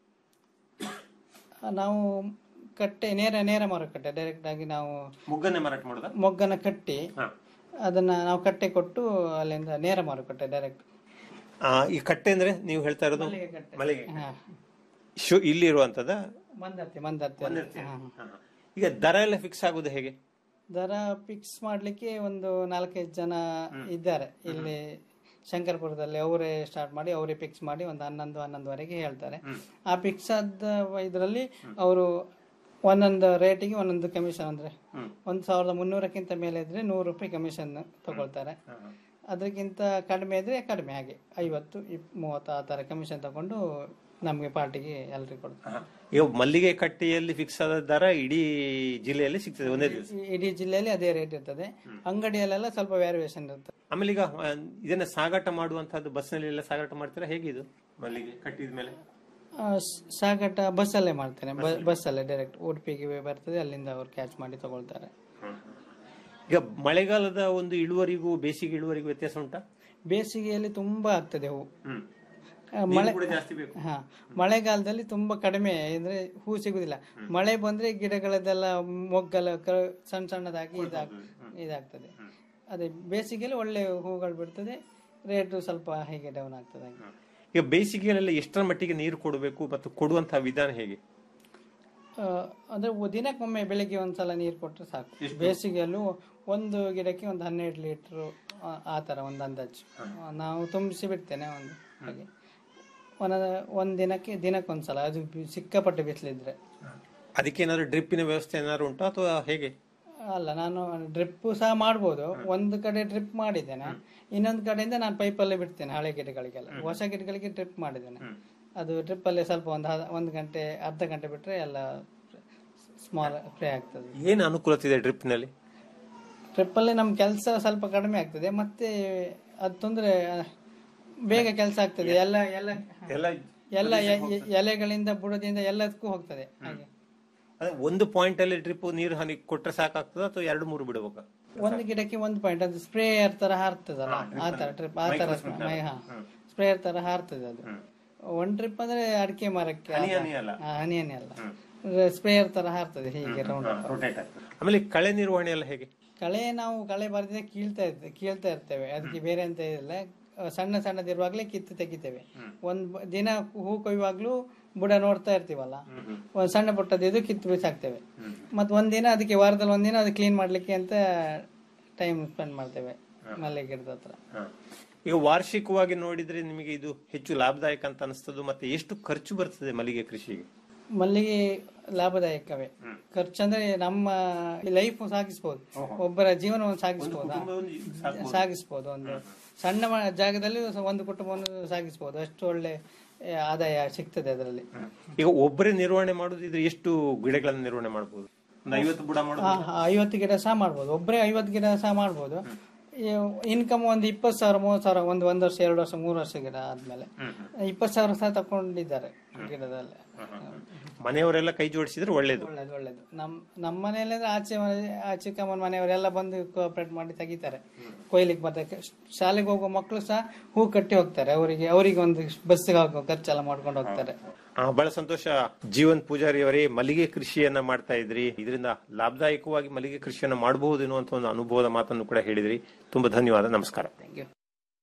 ಆ, ನಾವು ಕಟ್ಟೆ ನೇರ ನೇರ ಮಾರುಕಟ್ಟೆ ಡೈರೆಕ್ಟ್ ಆಗಿ ನಾವು ಮೊಗ್ಗನ್ನೇ ಮಾರಾಟ ಮಾಡುದ ಮೊಗ್ಗನ ಕಟ್ಟಿ ಅದನ್ನ ನಾವು ಕಟ್ಟೆ ಕೊಟ್ಟು ಅಲ್ಲಿಂದ ನೇರ ಮಾರುಕಟ್ಟೆ ಡೈರೆಕ್ಟ್ ಈ ಕಟ್ಟೆ ಅಂದ್ರೆ ನೀವು ಹೇಳ್ತಾ ಇರೋದು ಮಲ್ಲಿಗೆ ಕಟ್ಟೆ. ಮಲ್ಲಿಗೆ ಹಾ ಶು ಇಲ್ಲಿ ಇರುವಂತದ ಮಂದರ್ತಿ ಮಂದರ್ತಿ ಅಲ್ಲಿ. ಹಾ, ಹಾ. ಈಗ ದರ ಎಲ್ಲ ಫಿಕ್ಸ್ ಆಗುದು ಹೇಗೆ ದರ ಫಿಕ್ಸ್ ಮಾಡ್ಲಿಕ್ಕೆ ಒಂದು ನಾಲ್ಕೈದು ಜನ ಇದ್ದಾರೆ ಇಲ್ಲಿ ಶಂಕರ್ಪುರದಲ್ಲಿ ಅವರೇ ಸ್ಟಾರ್ಟ್ ಮಾಡಿ ಅವರೇ ಫಿಕ್ಸ್ ಮಾಡಿ ಒಂದು ಹನ್ನೊಂದು ಹನ್ನೊಂದುವರೆಗೆ ಹೇಳ್ತಾರೆ ಆ ಫಿಕ್ಸ್ ಆದ ಇದರಲ್ಲಿ ಅವರು ಒಂದೊಂದು ರೇಟಿಗೆ ಒಂದೊಂದು ಕಮಿಷನ್ ಅಂದ್ರೆ ಒಂದ್ ಸಾವಿರದ ಮುನ್ನೂರಕ್ಕಿಂತ ಮೇಲೆ ಇದ್ರೆ ನೂರು ರೂಪಾಯಿ ಕಮಿಷನ್ ತಗೊಳ್ತಾರೆ ಅದಕ್ಕಿಂತ ಕಡಿಮೆ ಇದ್ರೆ ಕಡಿಮೆ ಹಾಗೆ ಐವತ್ತು ಇಪ್ ಮೂವತ್ತು ಆ ತರ ಕಮಿಷನ್ ತಗೊಂಡು ನಮಗೆ ಪಾರ್ಟಿಗೆ ಎಲ್ರಿಗೂ ಕೊಡ್ತಾರೆ ಈಗ ಮಲ್ಲಿಗೆ ಕಟ್ಟೆಯಲ್ಲಿ ಫಿಕ್ಸ್ ಆದ ದರ ಇಡೀ ಜಿಲ್ಲೆಯಲ್ಲಿ ಸಿಗ್ತದೆ ಒಂದೇ ದಿವಸ ಈ- ಇಡೀ ಜಿಲ್ಲೆಯಲ್ಲಿ ಅದೇ ರೇಟ್ ಇರ್ತದೆ ಅಂಗಡಿಯಲ್ಲೆಲ್ಲ ಸ್ವಲ್ಪ ವ್ಯಾರಿಯೇಷನ್ ಇರ್ತದೆ ಆಮೇಲೆ ಈಗ ಆ, ಇದನ್ನ ಸಾಗಾಟ ಮಾಡುವಂತಹದ್ದು ಬಸ್ನಲ್ಲಿ ಎಲ್ಲ ಸಾಗಾಟ ಮಾಡ್ತೀರಾ ಹೇಗೆ ಇದು ಮಲ್ಲಿಗೆ ಕಟ್ಟಿದ ಮೇಲೆ ಆ, ಸ್- ಸಾಗಾಟ ಬಸ್ಸಲ್ಲೇ ಮಾಡ್ತೇನೆ ಬ- ಬಸ್ಸಲ್ಲೇ ಡೈರೆಕ್ಟ್ ಉಡುಪಿಗೆ ಬರ್ತದೆ ಅಲ್ಲಿಂದ ಅವ್ರು ಕ್ಯಾಚ್ ಮಾಡಿ ತಗೊಳ್ತಾರೆ ಈಗ ಮಳೆಗಾಲದ ಒಂದು ಇಳುವರಿಗೂ ಬೇಸಿಗೆ ಇಳುವರಿಗೂ ವ್ಯತ್ಯಾಸ ಉಂಟಾ ಬೇಸಿಗೆಯಲ್ಲಿ ತುಂಬಾ ಆಗ್ತದೆ ಹೂ ಹ್ಮ್ ಆ, ಮಳೆ ಕೂಡ ಜಾಸ್ತಿ ಬೇಕು ಹಾ ಮಳೆಗಾಲದಲ್ಲಿ ತುಂಬಾ ಕಡಿಮೆ ಅಂದ್ರೆ ಹೂ ಸಿಗುದಿಲ್ಲ ಮಳೆ ಬಂದ್ರೆ ಗಿಡಗಳದೆಲ್ಲ ಮೊಗ್ಗಲ ಕ- ಸಣ್ಣ ಸಣ್ಣದಾಗಿ ಇದಾಗ್ ಇದಾಗ್ತದೆ ಅದೇ ಬೇಸಿಗೆಯಲ್ಲಿ ಒಳ್ಳೆ ಹೂಗಳು ಬಿಡ್ತದೆ ರೇಟು ಸ್ವಲ್ಪ ಹೀಗೆ ಡೌನ್ ಆಗ್ತದೆ ಹಾಗೆ. ಈಗ ಬೇಸಿಗೆಯಲ್ಲೆಲ್ಲ ಎಷ್ಟರ ಮಟ್ಟಿಗೆ ನೀರು ಕೊಡಬೇಕು ಮತ್ತು ಕೊಡುವಂತಹ ವಿಧಾನ ಹೇಗೆ ಆ, ಅಂದ್ರೆ ಒ- ದಿನಕ್ಕೊಮ್ಮೆ ಬೆಳಿಗ್ಗೆ ಒಂದ್ಸಲ ನೀರು ಕೊಟ್ಟರೆ ಸಾಕು ಬೇಸಿಗೆಯಲ್ಲೂ ಒಂದು ಗಿಡಕ್ಕೆ ಒಂದು ಹನ್ನೆರಡು ಲೀಟರ್ ಆ ತರ ಒಂದು ಅಂದಾಜು ಆ, ನಾವು ತುಂಬಿಸಿ ಬಿಡ್ತೇನೆ ಒಂದು ಹಾಗೆ ಒಂದೊಂದು ಒಂದ್ ದಿನಕ್ಕೆ ದಿನಕ್ಕೊಂದ್ಸಲ ಅದು ಬಿ- ಸಿಕ್ಕಾಪಟ್ಟೆ ಬಿಸಿಲಿದ್ರೆ ಅದಕ್ಕೆ ಏನಾದ್ರು ಡ್ರಿಪ್ಪಿನ ವ್ಯವಸ್ಥೆ ಏನಾದ್ರು ಉಂಟಾ ಅಥವಾ ಹೇಗೆ ಅಲ್ಲ ನಾನು ಡ್ರಿಪ್ ಸಹ ಮಾಡ್ಬೋದು ಒಂದು ಕಡೆ ಡ್ರಿಪ್ ಮಾಡಿದ್ದೇನೆ ಇನ್ನೊಂದು ಕಡೆಯಿಂದ ನಾನು ಪೈಪಲ್ಲೇ ಬಿಡ್ತೇನೆ ಹಳೆ ಗಿಡಗಳಿಗೆಲ್ಲ ಹೊಸ ಗಿಡಗಳಿಗೆ ಡ್ರಿಪ್ ಮಾಡಿದ್ದೇನೆ ಅದು ಡ್ರಿಪ್ ಅಲ್ಲೇ ಸ್ವಲ್ಪ ಒಂದು ಹ- ಒಂದು ಗಂಟೆ ಅರ್ಧ ಗಂಟೆ ಬಿಟ್ರೆ ಎಲ್ಲ ಸ್ಮಾಲ್ ಫ್ರೈ ಆಗ್ತದೆ ಏನು ಅನುಕೂಲತೆ ಇದೆ ಡ್ರಿಪ್ನಲ್ಲಿ ಟ್ರಿಪ್ಪಲ್ಲಿ ನಮ್ಮ ಕೆಲಸ ಸ್ವಲ್ಪ ಕಡಿಮೆ ಆಗ್ತದೆ ಮತ್ತೆ ಅದು ತೊಂದರೆ ಬೇಗ ಕೆಲಸ ಆಗ್ತದೆ ಎಲ್ಲ ಎಲ್ಲ ಎಲ್ಲ ಎಲ್ಲ ಎ- ಎ- ಎಲೆಗಳಿಂದ ಬುಡದಿಂದ ಎಲ್ಲದಕ್ಕೂ ಹೋಗ್ತದೆ ಹಾಗೆ ಅದೇ ಒಂದು ಪಾಯಿಂಟ್ ಅಲ್ಲಿ ಡ್ರಿಪ್ ನೀರು ಹನಿ ಕೊಟ್ರೆ ಸಾಕಾಗ್ತದ ಅಥವಾ ಎರಡು ಮೂರು ಬಿಡಬೇಕಾ ಒಂದು ಗಿಡಕ್ಕೆ ಒಂದು ಪಾಯಿಂಟ್ ಅದು ಸ್ಪ್ರೇಯರ್ ತರ ಹಾರ್ತದಲ್ಲ ಆ ತರ ಟ್ರಿಪ್ ಆ ತರ ಮೈ- ಹಾ ಸ್ಪ್ರೇಯರ್ ತರ ಹಾರ್ತದೆ ಅದು ಒಂದ್ ಟ್ರಿಪ್ ಅಂದ್ರೆ ಅಡಿಕೆ ಮರಕ್ಕೆ ಹನಿ ಹನಿ ಅಲ್ಲ. ಹಾ, ಹನಿ ಹನಿ ಅಲ್ಲ ಸ್ಪ್ರೇಯರ್ ತರ ಹಾರ್ತದೆ ಹೀಗೆ ರೌಂಡ್ ಆಮೇಲೆ ಈ ಕಳೆ ನಿರ್ವಹಣೆ ಎಲ್ಲ ಹೇಗೆ ಕಳೆ ನಾವು ಕಳೆ ಬರದೆ ಕೀಳ್ತಾ ಇರ್ತೇವೆ ಕೀಳ್ತಾ ಇರ್ತೇವೆ ಅದಕ್ಕೆ ಬೇರೆ ಅಂತ ಇಲ್ಲ ಅಹ್ ಸಣ್ಣ ಸಣ್ಣದಿರುವಾಗಲೇ ಕಿತ್ತು ತೆಗಿತೇವೆ ಒಂದ್ ಬ- ದಿನ ಹೂ ಕೊಯ್ಯುವಾಗ್ಲೂ ಬುಡ ನೋಡ್ತಾ ಇರ್ತೀವಲ್ಲ ಒಂದ್ ಸಣ್ಣ ಪುಟ್ಟದಿದ್ದು ಕಿತ್ತು ಬಿಸಾಕ್ತೇವೆ ಮತ್ ಒಂದಿನ ಅದಕ್ಕೆ ವಾರದಲ್ಲಿ ಒಂದಿನ ಅದು ಕ್ಲೀನ್ ಮಾಡ್ಲಿಕ್ಕೆ ಅಂತ ಟೈಮ್ ಸ್ಪೆಂಡ್ ಮಾಡ್ತೇವೆ ಮಲ್ಲಿಗೆ ಗಿಡದ ಹತ್ರ ಹ. ಈಗ ವಾರ್ಷಿಕವಾಗಿ ನೋಡಿದ್ರೆ ನಿಮಗೆ ಇದು ಹೆಚ್ಚು ಲಾಭದಾಯಕ ಅಂತ ಅನಿಸ್ತದೆ ಮತ್ತೆ ಎಷ್ಟು ಖರ್ಚು ಬರ್ತದೆ ಮಲ್ಲಿಗೆ ಕೃಷಿಗೆ ಮಲ್ಲಿಗೆ ಲಾಭದಾಯಕವೇ ಖರ್ಚಂದ್ರೆ ನಮ್ಮ ಲೈಫ್ ಸಾಗಿಸ್ಬೋದು ಒಬ್ಬರ ಜೀವನವನ್ನು ಸಾಗಿಸ್ಬೋದು ಸಾಗಿಸ್ಬೋದು ಒಂದು ಸಣ್ಣ ಮ- ಜಾಗದಲ್ಲಿ ಒಂದು ಕುಟುಂಬವನ್ನು ಸಾಗಿಸ್ಬೋದು ಅಷ್ಟು ಒಳ್ಳೆ ಆ, ಆದಾಯ ಸಿಗ್ತದೆ ಅದರಲ್ಲಿ ಈಗ ಒಬ್ಬರೇ ನಿರ್ವಹಣೆ ಮಾಡುದಿದ್ರೆ ಎಷ್ಟು ಗಿಡಗಳನ್ನು ನಿರ್ವಹಣೆ ಮಾಡಬಹುದು ಒಂದು ಐವತ್ತು ಬುಡ ಆ, ಮಾಡಬಹುದು ಆ, ಐವತ್ತು ಗಿಡ ಸಹ ಮಾಡ್ಬೋದು ಒಬ್ಬರೇ ಐವತ್ತು ಗಿಡ ಸಹ ಮಾಡ್ಬೋದು ಇನ್ಕಮ್ ಒಂದು ಇಪ್ಪತ್ತು ಸಾವಿರ ಮೂವತ್ತು ಸಾವಿರ ಒಂದು ಒಂದು ವರ್ಷ ಎರಡು ವರ್ಷ ಮೂರು ವರ್ಷ ಗಿಡ ಆದ್ಮೇಲೆ ಇಪ್ಪತ್ತು ಸಾವಿರ ಸಹ ತಕೊಂಡಿದ್ದಾರೆ ಗಿಡದಲ್ಲಿ ಮನೆಯವರೆಲ್ಲ ಕೈ ಜೋಡಿಸಿದ್ರೆ ಒಳ್ಳೇದು ಒಳ್ಳೇದು ಒಳ್ಳೇದು ನಮ್ ನಮ್ಮ ಮನೆಯಲ್ಲಿ ಅಂದ್ರೆ ಆಚೆ ಮನೆ ಆಚೆ ಕಮ್ಮನ ಮನೆಯವರೆಲ್ಲ ಬಂದು ಕೋಆಪರೇಟ್ ಮಾಡಿ ತೆಗಿತಾರೆ ಕೊಯ್ಲಿಕ್ಕೆ ಬರ್ತಕ್ಕೆ ಶಾಲೆಗೆ ಹೋಗೋ ಮಕ್ಕಳು ಸಹ ಹೂ ಕಟ್ಟಿ ಹೋಗ್ತಾರೆ ಅವರಿಗೆ ಅವರಿಗೆ ಒಂದು ಬಸ್ಸಿಗೆ ಹೋಗೋ ಖರ್ಚೆಲ್ಲ ಮಾಡ್ಕೊಂಡು ಹೋಗ್ತಾರೆ ಆ, ಬಹಳ ಸಂತೋಷ ಜೀವನ್ ಪೂಜಾರಿ ಅವರೇ ಮಲ್ಲಿಗೆ ಕೃಷಿಯನ್ನ ಮಾಡ್ತಾ ಇದ್ರಿ ಇದರಿಂದ ಲಾಭದಾಯಕವಾಗಿ ಮಲ್ಲಿಗೆ ಕೃಷಿಯನ್ನ ಮಾಡಬಹುದು ಎನ್ನುವಂತ ಒಂದು ಅನುಭವದ ಮಾತನ್ನು ಕೂಡ ಹೇಳಿದ್ರಿ ತುಂಬಾ ಧನ್ಯವಾದ ನಮಸ್ಕಾರ ಥ್ಯಾಂಕ್ ಯು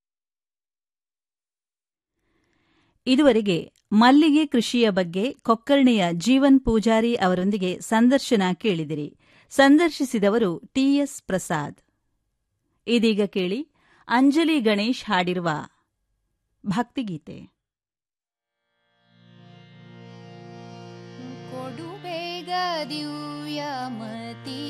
ಇದುವರೆಗೆ ಮಲ್ಲಿಗೆ ಕೃಷಿಯ ಬಗ್ಗೆ ಕೊಕ್ಕರ್ಣೆಯ ಜೀವನ್ ಪೂಜಾರಿ ಅವರೊಂದಿಗೆ ಸಂದರ್ಶನ ಕೇಳಿದಿರಿ ಸಂದರ್ಶಿಸಿದವರು ಟಿಎಸ್ ಪ್ರಸಾದ್ ಇದೀಗ ಕೇಳಿ ಅಂಜಲಿ ಗಣೇಶ್ ಹಾಡಿರುವ ಭಕ್ತಿಗೀತೆ ಕೊಡು ಬೇಗ ದಿವ್ಯಮತಿ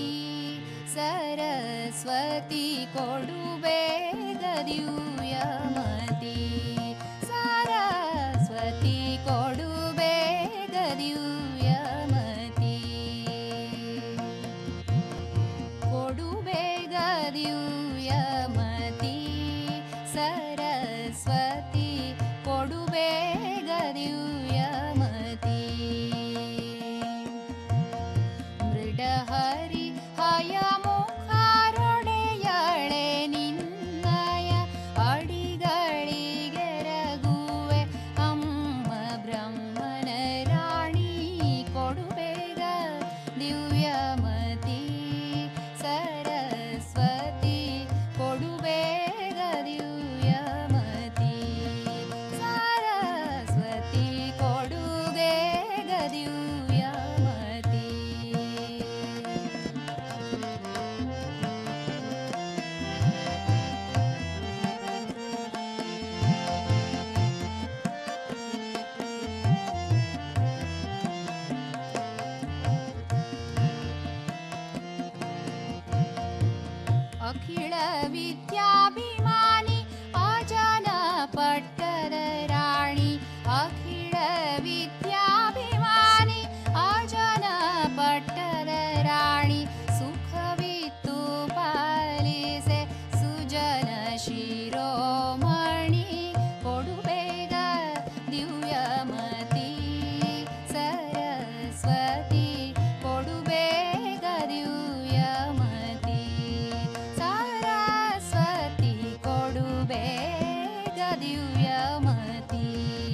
ಸರಸ್ವತಿ ಕೊಡು ಬೇಗ ದಿವ್ಯಮತಿ ಸರಸ್ವತಿ ಕೊಡು ಬೇಗ ದಿವ್ಯಮತಿ ಕೊಡು ಬೇಗ ದಿವ್ಯಮತಿ ಸರಸ್ವತಿ ಕೊಡು ಬೇಗ ದಿವ್ಯಮತಿ ಮೃಡಹರಿ ಹಯ ಮುಖಾರೊಡೆಯಳೆ ನಿನ್ನಯ ಅಡಿಗಳಿಗೆ ರಘುವೆ ಅಮ್ಮ ಬ್ರಹ್ಮನ ರಾಣಿ ಕೊಡು ಬೇಗ ದಿವ್ಯಮತಿ ಸರಸ್ವತಿ ಕೊಡು ಬೇಗ ದಿವ್ಯಮತಿ ಸರಸ್ವತಿ ಕೊಡುಗೆ ದಿವ್ಯಮತಿ ಅಖಿಳ ವಿದ್ಯಾಭಿಮಾನಿ ಅಜನ ಪಟ್ಟದ ರಾಣಿ ಅಖಿಳ ವಿದ್ಯಾಭಿಮಾನಿ ಅಜನ ಪಟ್ಟದ ರಾಣಿ ಸುಖವಿತ್ತು ಪಾಲಿಸೆ ಸುಜನ ಶಿರೋಮಣಿ ಕೊಡು ಬೇಗ ದಿವ್ಯಮತಿ ಸರಸ್ವತಿ ಕೊಡು ಬೇಗ ದಿವ್ಯಮತಿ ಸರಸ್ವತಿ ಕೊಡು ಬೇಗ ದಿವ್ಯಮತಿ